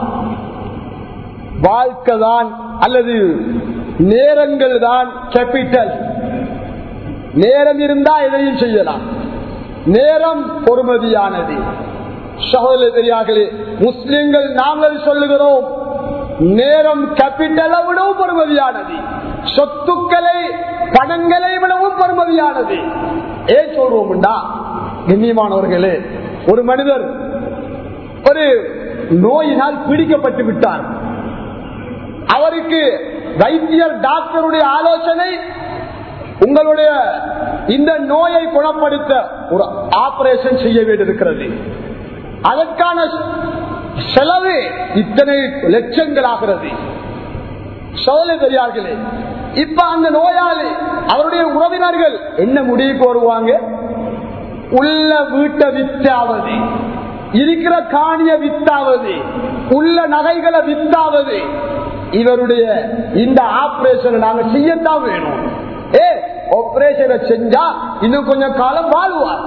வாழ்க்கை தான் அல்லது நேரங்கள் தான் கேபிட்டல் நேரம் இருந்தா எதையும் செய்யலாம் நேரம் பொறுமதியானது சகோதர தெரியார்களே முஸ்லிம்கள் நாங்கள் சொல்லுகிறோம் நேரம் கேபிட்டலை விடவும் பொறுமதியானது சொத்துக்களை பணங்களை விடவும் பெருமதியானது ஏன் சொல்றோம்டா கண்ணியமானவர்களே ஒரு மனிதர் ஒரு நோயினால் பிடிக்கப்பட்டு விட்டார் அவருக்கு வைத்தியர் டாக்டருடைய ஆலோசனை உங்களுடைய இந்த நோயை குணப்படுத்த ஒரு ஆபரேஷன் செய்ய வேண்டியிருக்கிறது அதற்கான செலவு இத்தனை லட்சங்கள் ஆகிறது சோலை பெரியார்களே இப்ப அந்த நோயாளி அவருடைய உறவினர்கள் என்ன முடிவுக்கு வருவாங்க உள்ள வீட்டை வித்தாவது இருக்கிற காணிய வித்தாவது உள்ள நகைகளை வித்தாவது இவருடைய இந்த ஆபரேஷனை நாங்க செய்யத்தான் வேணும் ஏ ஆபரேஷனை செஞ்சா இன்னும் கொஞ்சம் காலம் வாழ்வார்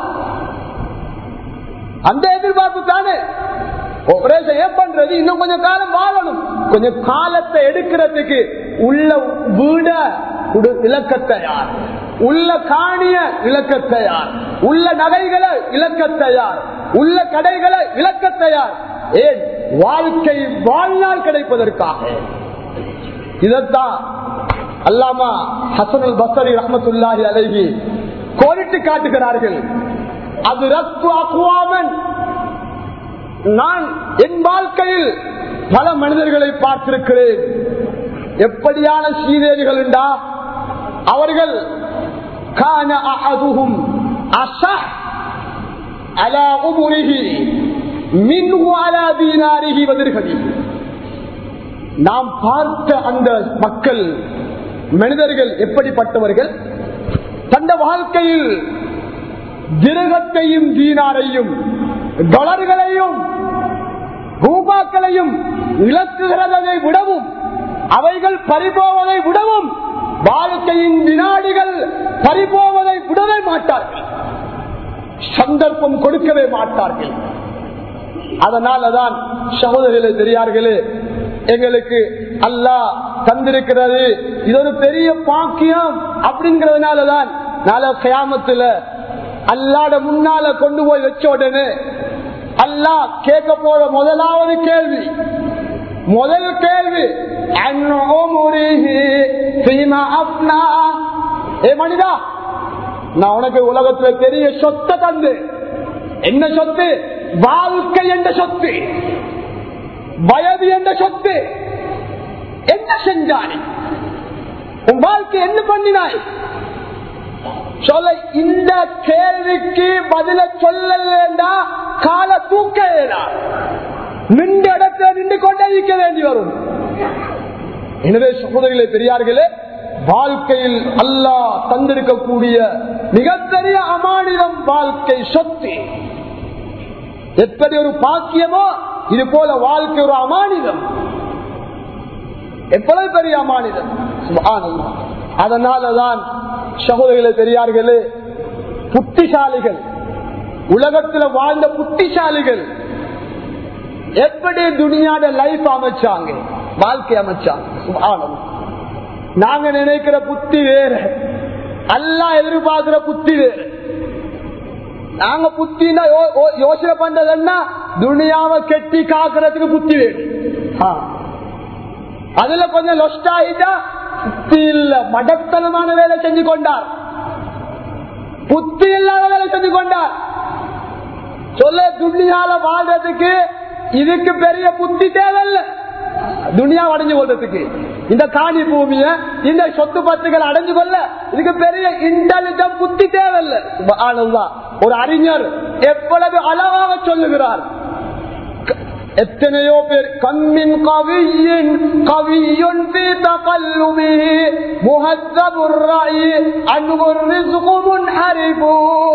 அந்த எதிர்பார்ப்பு தானே ஆபரேஷன் ஏன் பண்றது இன்னும் கொஞ்சம் காலம் வாழணும் கொஞ்சம் காலத்தை எடுக்கிறதுக்கு உள்ள வீட இலக்க தயார் உள்ள காணிய இலக்க தயார் உள்ள நகைகளை இலக்க தயார் உள்ள கடைகளை இலக்க தயார் ஏன் வாழ்க்கை வாழ்நாள் கிடைப்பதற்காக இதத்தான் அல்லாமா ஹசனுல் பசரி ரஹமத்துல்லாஹி அலைஹி கோரிட்டு காட்டுகிறார்கள் அது ரத்து அக்குவாமன் நான் என் வாழ்க்கையில் பல மனிதர்களை பார்த்திருக்கிறேன் எப்படியான சீதேவிகள் உண்டா அவர்கள் கான அஹதுஹும் அஸஹ் அலா உமுரிஹி மின்ஹு அலா தீனாரிஹி வதிர்ஹதிஹி நாம் பார்த்த அந்த மக்கள் மனிதர்கள் எப்படிப்பட்டவர்கள் தந்த வாழ்க்கையில் திருகத்தையும் தீனாரையும் டொலர்களையும் ரூபாக்களையும் இழக்குகிறதை விடவும் அவைகள் பறிபோவதை விடவும் வாழ்க்கையின் வினாடிகள் பறிபோவதை விடவே மாட்டார்கள் சந்தர்ப்பம் கொடுக்கவே மாட்டார்கள் அதனாலதான் சகோதரிகளே தெரியார்களே எங்களுக்கு அல்லாஹ் தந்திருக்கிறது இது ஒரு பெரிய பாக்கியம் அப்படிங்கறதுனாலதான் நாளை கயாமத்துல அல்லாட முன்னால கொண்டு போய் வச்ச உடனே அல்லாஹ் கேட்க போற முதலாவது கேள்வி முதல் கேள்வி ஏ மனிதா நான் உனக்கு உலகத்துல பெரிய சொத்தை தந்து என்ன சொத்து வாழ்க்கை என்ற சொத்து வயது என்ற சொத்து என்ன செஞ்சாய் உன் வாழ்க்கை என்ன பண்ணினாய் சொல்ல இந்த கேள்விக்கு பதில சொல்லலா கால தூக்கா நின்ற இடத்துல நின்று கொண்டே இருக்க வேண்டி வரும் எனவே சகோதரிகளே பெரியார்களே வாழ்க்கையில் அல்லாஹ் தந்திருக்கக்கூடிய மிகப்பெரிய அமானிதம் வாழ்க்கை சொத்து எப்படி ஒரு பாக்கியமோ இது போல வாழ்க்கை ஒரு அமானிதம் எவ்வளவு பெரிய அமானிதம் சுப்ஹானல்லாஹ். அதனாலதான் சகோதரிகளே பெரியார்களே புத்திசாலிகள் உலகத்துல வாழ்ந்த புத்திசாலிகள் எப்படி துனியாட லைஃப் அமைச்சாங்க வாழ்க்கை அமைச்சாங்க சுப்ஹானல்லாஹ். நாங்க நினைக்கிற புத்தி வேற அல்லாஹ் எதிர்பார்க்கிற புத்தி வேற நாங்க புத்தினா யோ- யோ- யோசனை பண்றதுன்னா துனியாவை கெட்டி காக்குறதுக்கு புத்தி வேணும் ஆ. அதுல கொஞ்சம் லொஸ்ட் ஆகிட்டா புத்தி இல்ல மடத்தனமான வேலை செஞ்சு கொண்டார் புத்தி இல்லாத வேலை செஞ்சு கொண்டார் சொல்ல துனியால வாழ்றதுக்கு இதுக்கு பெரிய புத்தி தேவையில்ல துனியா அடைஞ்சு கொள்றதுக்கு இந்த காணி பூமிய இந்த சொத்து பத்துகள் அடைஞ்சு கொள்ள இதுக்கு பெரிய இன்டெலிஜென்ட் புத்தி தேவையில்லை சுப்ஹானல்லாஹ். ஒரு அறிஞர் எவ்வளவு அழகாக சொல்லுகிறார் எத்தனையோ பேர் கம்மின் கவியின் கவியுன் பி தகல்லுமிஹி முஹத்தபுர் ராயி அன்ஹுர் ரிஸ்கு முன்ஹரிபு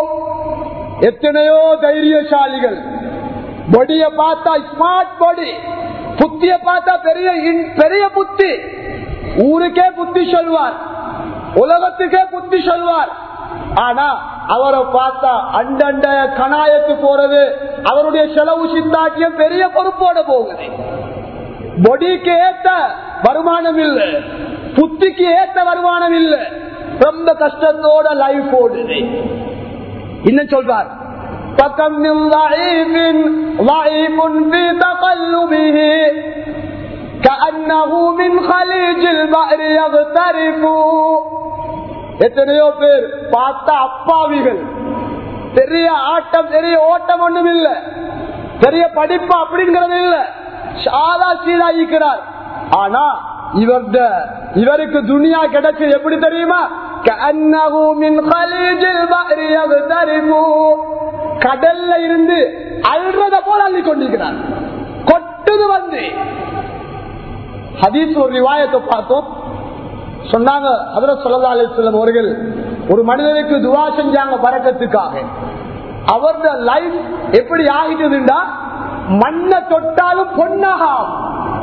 எத்தனையோ தைரியசாலிகள் பொடிய பார்த்தா ஸ்மார்ட் பொடி புத்திய பார்த்தா பெரிய இன்- பெரிய புத்தி ஊருக்கே புத்தி சொல்வார் உலகத்துக்கே புத்தி சொல்வார் ஆனா அவரை பார்த்தா அண்டண்ட கணாயத்து போறது அவருடைய செலவு சித்தாட்டியம் பெரிய பொறுப்போட போகுது பொடிக்கு ஏத்த வருமானம் இல்ல புத்திக்கு ஏத்த வருமானம் இல்ல ரொம்ப கஷ்டத்தோட லைஃப் ஓடுது இன்னும் சொல்றார் பக்கம் ضعيف ضعيف في تقلبه كأنه من خليج البحر يغترف எத்தனையோ பேர் பார்த்தா அப்பாவிகள் பெரிய ஆட்டம் பெரிய ஓட்டம் ஒண்ணும் இல்ல பெரிய படிப்பு அப்படிங்கிறது இல்ல சாதா சீராயிக்கிறார் ஆனா இவர்த இவருக்கு துனியா கிடைச்சது எப்படி தெரியுமா كأنه من خليج البحر يغترف கடல்ல இருந்து அல்றத போல அள்ளி கொண்டிருக்கிறார் கொட்டுது வந்து ஹதீஸ் ஒரு ரிவாயத்தை பார்த்தோம் சொன்னாங்க ஹதரத் சொல்லா அலிஸ்லம் அவர்கள் ஒரு மனிதனுக்கு துவா செஞ்சாங்க பறக்கத்துக்காக அவரது லைஃப் எப்படி ஆகிட்டதுண்டா மண்ணை தொட்டாலும் பொன்னாக ஆகும்.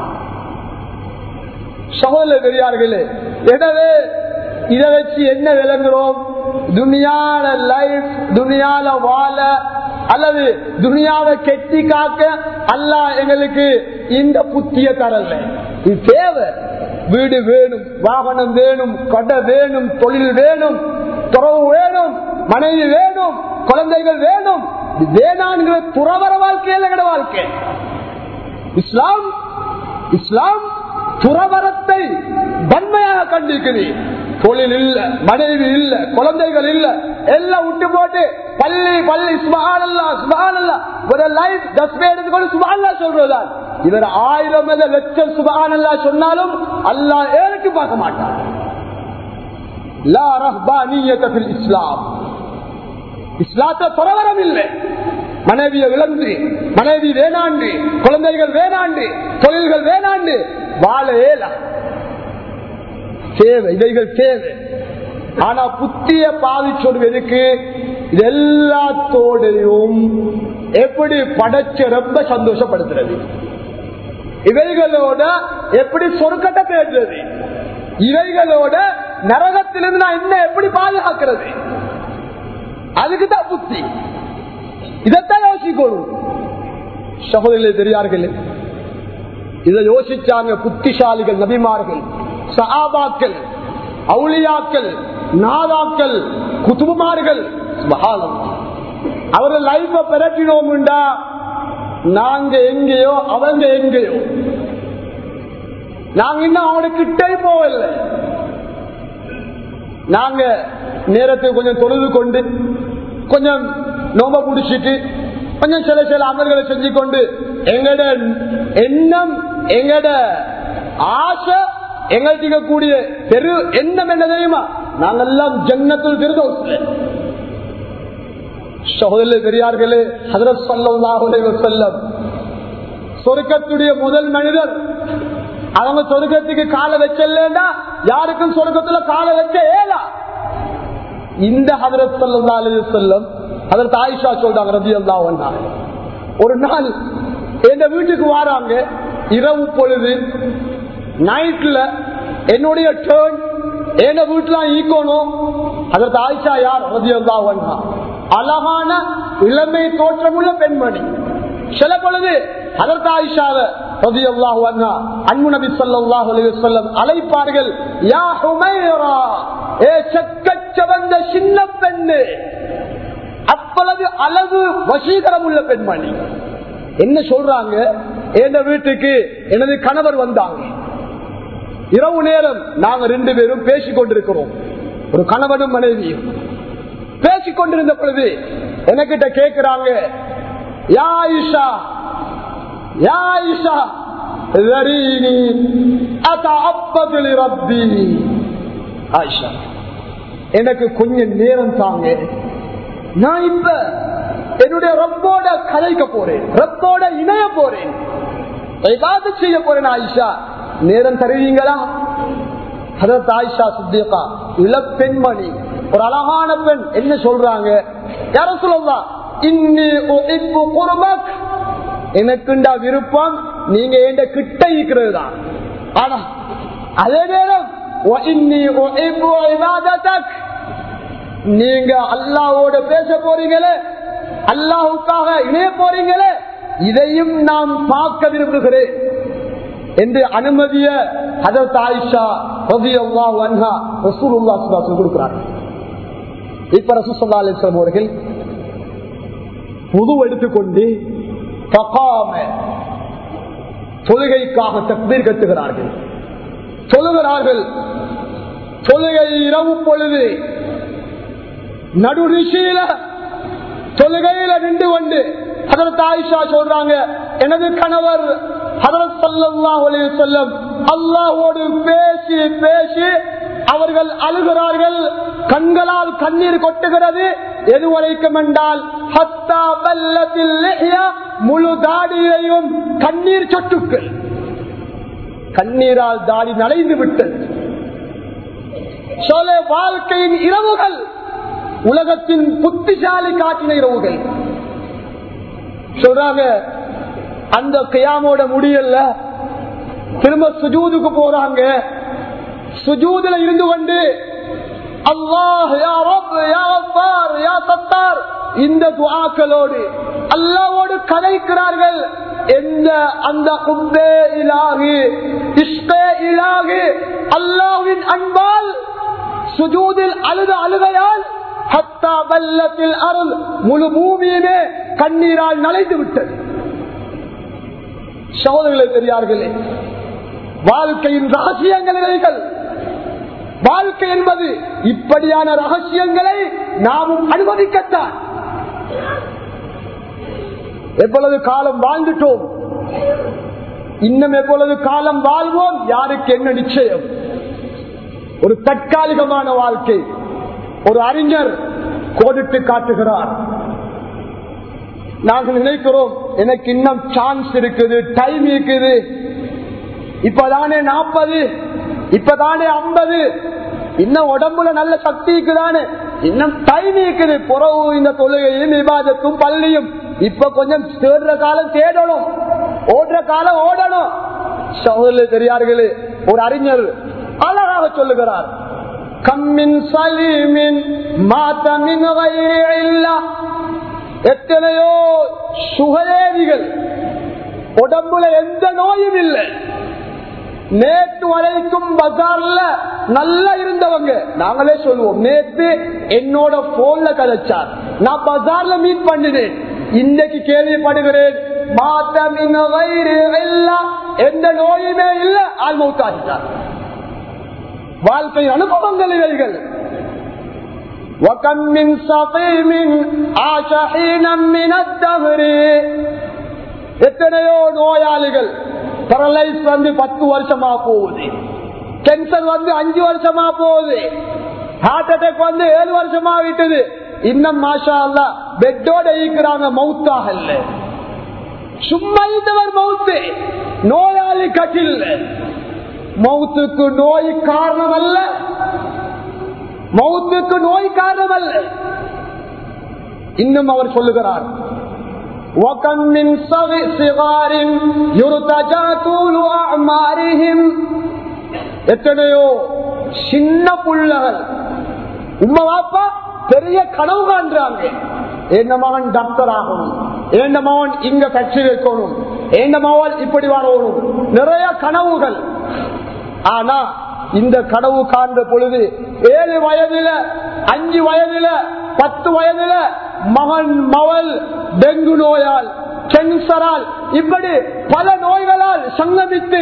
சகோதர பெரியார்களே எனவே இதை வச்சு என்ன விளங்குறோம் துனியால லைஃப் துனியால வாழ அல்லது துனியாவை கெட்டி காக்க அல்லாஹ் எங்களுக்கு இந்த புத்திய தரல இது தேவை வீடு வேணும் வாகனம் வேணும் கடை வேணும் தொழில் வேணும் துறவு வேணும் மனைவி வேணும் குழந்தைகள் வேணும் இது வேணாங்கிற துறவர வாழ்க்கையில கிட வாழ்க்கை இஸ்லாம் இஸ்லாம் துறவரத்தை வன்மையாக கண்டிருக்கிறேன் தொழில் இல்ல மனைவி இல்ல குழந்தைகள் இல்ல எல்லாம் விட்டு போட்டு பள்ளி பள்ளி சுபஹானல்லா சுபஹானல்லா ஒரு லைஃப் டஸ்பே எடுத்துக்கொண்டு சுபஹானல்லா சொல்றதுதான் இவர் ஆயிரம் இல்ல லட்சம் சுபஹானல்லா சொன்னாலும் அல்லாஹ் ஏழுக்கு பார்க்க மாட்டார் லா ரஹ்பானியத ஃபில் இஸ்லாம் இஸ்லாத்த துறவரம் இல்லை மனைவியை விளந்து மனைவி வேணாண்டு குழந்தைகள் வேணாண்டு தொழில்கள் வேணாண்டு வாழ ஏல தேவை இவைகள் தேவை ஆனா புத்திய பாதிச்சொடுவதற்கு இது எல்லாத்தோடையும் எப்படி படைச்ச ரொம்ப சந்தோஷப்படுத்துறது இவைகளோட எப்படி சொர்க்கத்தை தேடுறது இவைகளோட நரகத்திலிருந்து நான் என்ன எப்படி பாதுகாக்கிறது அதுக்குதான் புத்தி இதைத்தான் யோசிக்கணும் சகோதரிகளே தெரியார்கள் இதை யோசிச்சாங்க புத்திசாலிகள் நபிமார்கள் சஹாபாக்கள் அவுளியாக்கள் நாதாக்கள் குதுமார்கள் அவர்கள் லைஃப பிறப்பினோம்டா நாங்க எங்கேயோ அவங்க எங்கேயோ நாங்க இன்னும் அவங்களுக்கு கிட்டே போகல நாங்க நேரத்தை கொஞ்சம் தொழுது கொண்டு கொஞ்சம் நோம்ப பிடிச்சிட்டு கொஞ்சம் சில சில அமல்களை செஞ்சு கொண்டு எங்கட எண்ணம் எங்கட ஆசை எங்கள்கிட்ட கூடிய பெரு எண்ணம் என்ன தெரியுமா நாங்கெல்லாம் ஜன்னத்தில் திருதோஸ்ல சகோதர பெரியார்களே ஹதரத் சல்லாஹுலே செல்லம் சொர்க்கத்துடைய முதல் மனிதர் அவங்க சொர்க்கத்துக்கு காலை வச்சா யாருக்கும் சொர்க்கத்துல காலை வச்ச ஏலா இந்த ஹதரத் சல்லா அலி செல்லம் அதற்கு ஆயிஷா சொல்றாங்க ரதி அல்லா ஒரு நாள் எந்த வீட்டுக்கு வராங்க இரவு பொழுது நைட்ல என்னுடைய டேர்ன் என் வீட்டுல ஈக்கணும் அதற்கு ஆயிஷா யார் ரதி அல்லா அழகான இளமை தோற்றமுள்ள பெண்மணி சில பொழுது அதற்கு ஆயிஷாவ ரதி அல்லாஹு அன்பு நபி சொல்லாஹு அலி சொல்லம் அழைப்பார்கள் யா ஹுமைரா ஏ செக்கச்சவந்த சின்ன பெண்ணு அப்பளவு அளவு வசீகரம் உள்ள பெண்மணி என்ன சொல்றாங்க எந்த வீட்டுக்கு எனது கணவர் வந்தாங்க இரவு நேரம் நாங்க ரெண்டு பேரும் பேசிக் கொண்டிருக்கிறோம் ஒரு கணவனும் மனைவியும் பேசிக் கொண்டிருந்த பொழுது எனக்கிட்ட கேட்கிறாங்க யா இஷா யா இஷா ذريني أتعبد لربي ஆயிஷா எனக்கு கொஞ்சம் நேரம் தாங்க நான் இப்ப என்னுடைய ரப்போட கலைக்க போறேன் ரப்போட இணைய போறேன் ஏதாவது செய்ய போறேன் ஆயிஷா நேரம் தருவீங்களா அதற்கு ஆயிஷா சுத்தியக்கா இளப்பெண்மணி ஒரு அழகான பெண் என்ன சொல்றாங்க யார சொல்லலாம் இன்னி உஹிப்பு குர்பக் எனக்குண்டா விருப்பம் நீங்க என் கிட்ட இருக்கிறது தான் ஆனா அதே நேரம் وإني أحب عبادتك நீங்க அல்லாவோட பேச போறீங்களே அல்லாஹுக்காக இணைய போறீங்களே இதையும் நாம் பார்க்க விரும்புகிறேன் என்று அனுமதிய அதற்கு ஆயிஷா ரவி அல்லா வன்ஹா ரசூலுல்லா சுல்லாசன் கொடுக்கிறார்கள் இப்ப ரசூசல்லா அலிஸ்லாம் அவர்கள் புது எடுத்துக்கொண்டு பகாம தொழுகைக்காக தக்பீர் கட்டுகிறார்கள் தொழுகிறார்கள் தொழுகை இரவு பொழுது நடு ரிஷியில தொழுகையில நின்று கொண்டு அதற்கு ஆயிஷா சொல்றாங்க எனது கணவர் ஹதரத் ஸல்லல்லாஹு அலைஹி வஸல்லம் அல்லாஹ்வோடு பேசி பேசி அவர்கள் அழுகிறார்கள் கண்களால் கண்ணீர் கொட்டுகிறது எதுவரைக்கும் என்றால் ஹத்தா பல்லத்தில் லிஹ்யா, முழு தாடியையும் கண்ணீர் சொட்டுக்கள் கண்ணீரால் தாடி நனைந்து விட்டது சோலே வாழ்க்கையின் இரவுகள் உலகத்தின் புத்திசாலி காட்டின இரவுகள் சொல்றாங்க அந்த கியாமோட முடியல திரும்ப சுஜூதுக்கு போறாங்க சுஜூதுல இருந்து கொண்டு அல்லாஹ் யா ரப் யா கஃபார் யா சத்தார் இந்த துஆக்களோடு அல்லாஹ்வோடு கதைக்கிறார்கள் எந்த அந்த குப்பே இலாகி இஷ்கே இலாகி அல்லாஹ்வின் அன்பால் சுஜூதில் அழுத அழுகையால் ஹத்தா வெள்ளத்தில் அருள் முழு பூமியுமே கண்ணீரால் நனைந்து விட்டது சகோதரர்களை பெரியார்களே வாழ்க்கையின் ரகசியங்கள் இவைகள் வாழ்க்கை என்பது இப்படியான ரகசியங்களை நாமும் அனுமதிக்கத்தான் எப்பொழுது காலம் வாழ்ந்துட்டோம் இன்னும் எப்பொழுது காலம் வாழ்வோம் யாருக்கு என்ன நிச்சயம் ஒரு தற்காலிகமான வாழ்க்கை ஒரு அறிஞர் கோடிட்டு காட்டுகிறார் நாங்கள் நினைக்கிறோம் எனக்கு இன்னும் சான்ஸ் இருக்குது டைம் இருக்குது இப்பதானே நாற்பது இப்பதானே ஐம்பது இன்னும் உடம்புல நல்ல சக்தி இருக்குதானே இன்னும் டைம் இருக்குது புறவு இந்த தொழுகையும் விவாதத்தும் பள்ளியும் இப்ப கொஞ்சம் தேடுற காலம் தேடணும் ஓடுற காலம் ஓடணும் சகோதர தெரியார்களே ஒரு அறிஞர் அழகாக சொல்லுகிறார் கம்மின் சலீமின் மாத்தமின் எத்தனையோ சுகதேவிகள் உடம்புல எந்த நோயும் இல்லை நேற்று வரைக்கும் பஜார்ல நல்லா இருந்தவங்க நாங்களே சொல்லுவோம் நேற்று என்னோட போன்ல கதைச்சார் நான் பஜார்ல மீட் பண்ணினேன் இன்னைக்கு கேள்விப்படுகிறேன் மாத்தமின் எந்த நோயுமே இல்லை ஆள் மௌத்தாகிட்டார் வாழ்க்கை அனுபவங்கள் இவைகள் وكم من سقيم عاش حينا من الدهر எத்தனையோ நோயாளிகள் பரலைஸ் வந்து பத்து வருஷமா போகுது கேன்சர் வந்து அஞ்சு வருஷமா போகுது ஹார்ட் அட்டாக் வந்து ஏழு வருஷமா விட்டது இன்னும் மாஷா அல்ல பெட்டோட ஈக்குறாங்க மவுத்தாக இல்ல சும்மா இருந்தவர் மவுத்து நோயாளி கட்டில் மவுத்துக்கு நோய் காரணம் அல்ல மவுத்துக்கு நோய் காரணம் அல்ல இன்னும் அவர் சொல்லுகிறார் وكم من صغار يرتجى طول أعمارهم எத்தனையோ சின்ன புள்ளகள் உம்மா வாப்பா பெரிய கனவு காண்றாங்க என் மகன் டாக்டர் ஆகணும் என் மகன் இங்க கட்சி வைக்கணும் என் மகன் இப்படி வரணும் நிறைய கனவுகள் ஆனா இந்த கனவு காண்ற பொழுது ஏழு வயதுல அஞ்சு வயதுல பத்து வயதுல மகன் மவள் டெங்கு நோயால் கேன்சரால் இப்படி பல நோய்களால் சங்கமித்து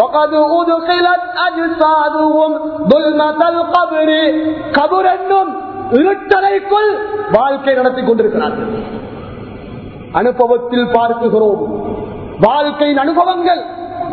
கபுர் என்னும் இருட்டறைக்குள் வாழ்க்கை நடத்தி கொண்டிருக்கிறார்கள் அனுபவத்தில் பார்க்குகிறோம் வாழ்க்கையின் அனுபவங்கள்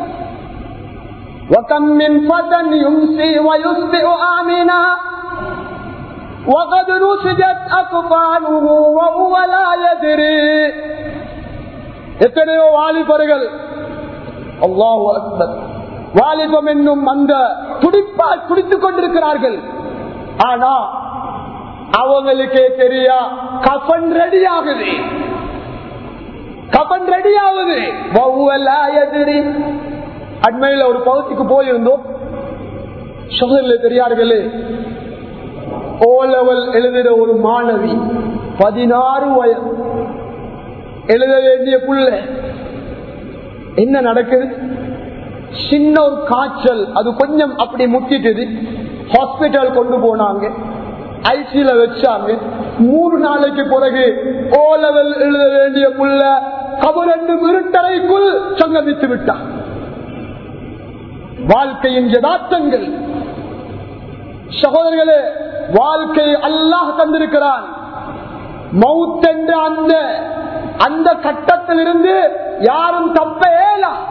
وكم من فتى يمسي ويصبح آمنا وقد نسجت أكفانه وهو لا يدري எத்தனையோ வாலிபர்கள் அல்லாஹு அக்பர் வாலிபம் என்னும் அந்த துடிப்பால் துடித்துக் கொண்டிருக்கிறார்கள் ஆனா அவங்களுக்கே தெரியா கஃபன் ரெடி ஆகுது கஃபன் ரெடி ஆகுது எதிரி அண்மையில ஒரு பகுதிக்கு போயிருந்தோம் சோதரில் தெரியார்களே ஓ லெவல் எழுதுற ஒரு மாணவி பதினாறு வயது எழுத வேண்டிய புள்ள என்ன நடக்குது சின்ன ஒரு காய்ச்சல் அது கொஞ்சம் அப்படி முத்திட்டது ஹாஸ்பிட்டல் கொண்டு போனாங்க ஐசியில வச்சாங்க மூணு நாளைக்கு பிறகு ஓ லெவல் எழுத வேண்டிய புள்ள கபரண்டு இருட்டறைக்குள் சங்கமித்து விட்டான் வாழ்க்கையின் யதார்த்தங்கள் சகோதரர்களே வாழ்க்கை அல்லாஹ் தந்திருக்கிறான் மவுத் என்ற அந்த அந்த கட்டத்திலிருந்து யாரும் தப்ப ஏலாம்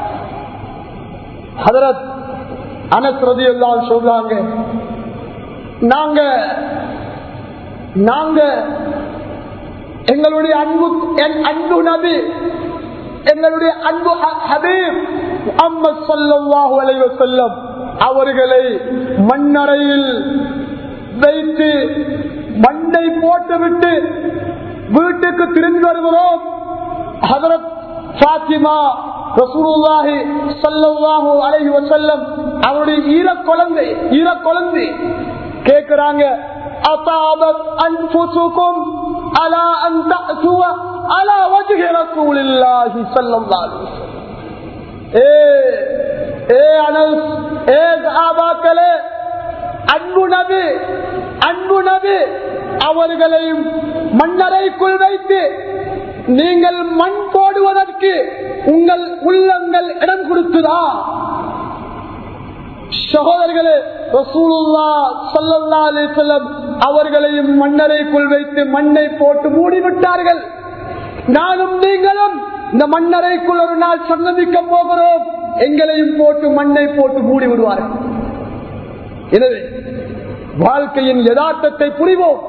ஹதரத் அனஸ் ரதியல்லாஹு சொல்றாங்க நாங்க நாங்க எங்களுடைய அன்பு என் அன்பு நபி எங்களுடைய அன்பு ஹ- ஹபீப் முஹம்மது ஸல்லல்லாஹு அலைஹி வஸல்லம் அவர்களை மண்ணறையில் வைத்து மண்ணை போட்டுவிட்டு வீட்டுக்கு திரும்பி வருகிறோம் ஹதரத் ஃபாத்திமா ரசூலுல்லாஹி ஸல்லல்லாஹு அலைஹி வஸல்லம் அவருடைய ஈர குழந்தை ஈர குழந்தை கேக்குறாங்க அதாபத் அன்ஃபுசுகும் அலா அன் தஅதுவ அலா வஜ்ஹி ரசூலில்லாஹி ஸல்லல்லாஹு அலைஹி வஸல்லம் ஏ ஏ அனஸ் ஏ சஹாபாக்களே அன்பு நபி அன்பு நபி அவர்களையும் மண்ணறைக்குள் வைத்து நீங்கள் மண் போடுவதற்கு உங்கள் உள்ளங்கள் இடம் கொடுத்துதா சகோதரர்களே ரசூலுல்லா ஸல்லல்லாஹு அலைஹி வஸல்லம் அவர்களையும் மண்ணறைக்குள் வைத்து மண்ணை போட்டு மூடிவிட்டார்கள் நானும் நீங்களும் இந்த மண்ணறைக்குள் ஒரு நாள் சங்கமிக்க போகிறோம் எங்களையும் போட்டு மண்ணை போட்டு மூடி விடுவார்கள் எனவே வாழ்க்கையின் யதார்த்தத்தை புரிவோம்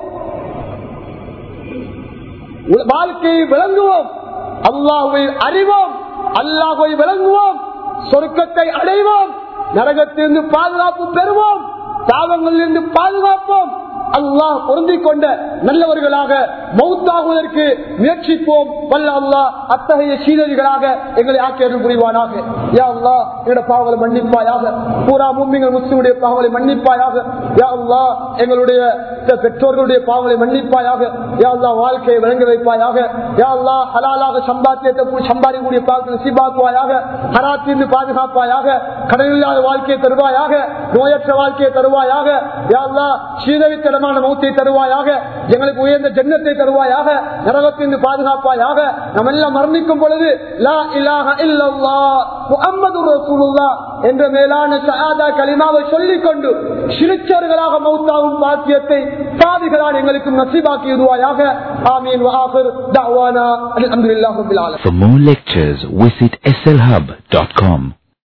உ- வாழ்க்கையை விளங்குவோம் அல்லாஹுவை அறிவோம் அல்லாஹுவை விளங்குவோம் சொர்க்கத்தை அடைவோம் நரகத்திலிருந்து பாதுகாப்பு பெறுவோம் தாவங்களிலிருந்து பாதுகாப்போம் அல்லாஹ் பொருந்திக் கொண்ட நல்லவர்களாக மௌத்தாகுவதற்கு முயற்சிப்போம் வல்ல அல்லாஹ் அத்தகைய சீரதிகளாக எங்களை ஆக்கியர்கள் புரிவானாக யா அல்லாஹ் எங்களுடைய பாவங்களை மன்னிப்பாயாக பூரா மும்மிங்கள் முஸ்லிமுடைய பாவங்களை மன்னிப்பாயாக யா அல்லாஹ் எங்களுடைய பெற்றோர்களுடைய பாவங்களை மன்னிப்பாயாக யா அல்லாஹ் வாழ்க்கையை விளங்க வைப்பாயாக யா அல்லாஹ் ஹலாலாக சம்பாத்தியத்தை கூ- சம்பாதிக்கக்கூடிய பாவத்தை நசீபாக்குவாயாக ஹராத்திலிருந்து பாதுகாப்பாயாக கடனில்லாத வாழ்க்கையை தருவாயாக நோயற்ற வாழ்க்கையை தருவாயாக யா அல்லாஹ் சீதவித்தனமான மௌத்தை தருவாயாக எங்களுக்கு உயர்ந்த ஜன்னத்தை தருவாயாக நரகத்திலிருந்து பாதுகாப்பாயாக நம்ம எல்லாம் மரணிக்கும் பொழுது லா இலாஹ இல்லல்லாஹ் முஹம்மது ரசூலுல்லாஹ் என்ற மேலான ஷஹாதா கலிமாவை சொல்லிக் கொண்டு சிரிச்சவர்களாக மௌத்தாவும் பாக்கியத்தை பாவிகளால் எங்களுக்கு நசீபாக்கி விடுவாயாக ஆமீன் வஆஃபிர் தஅவானா அல்ஹம்துலில்லாஹி ரப்பில் ஆலமீன் For more lectures, visit slhub.com.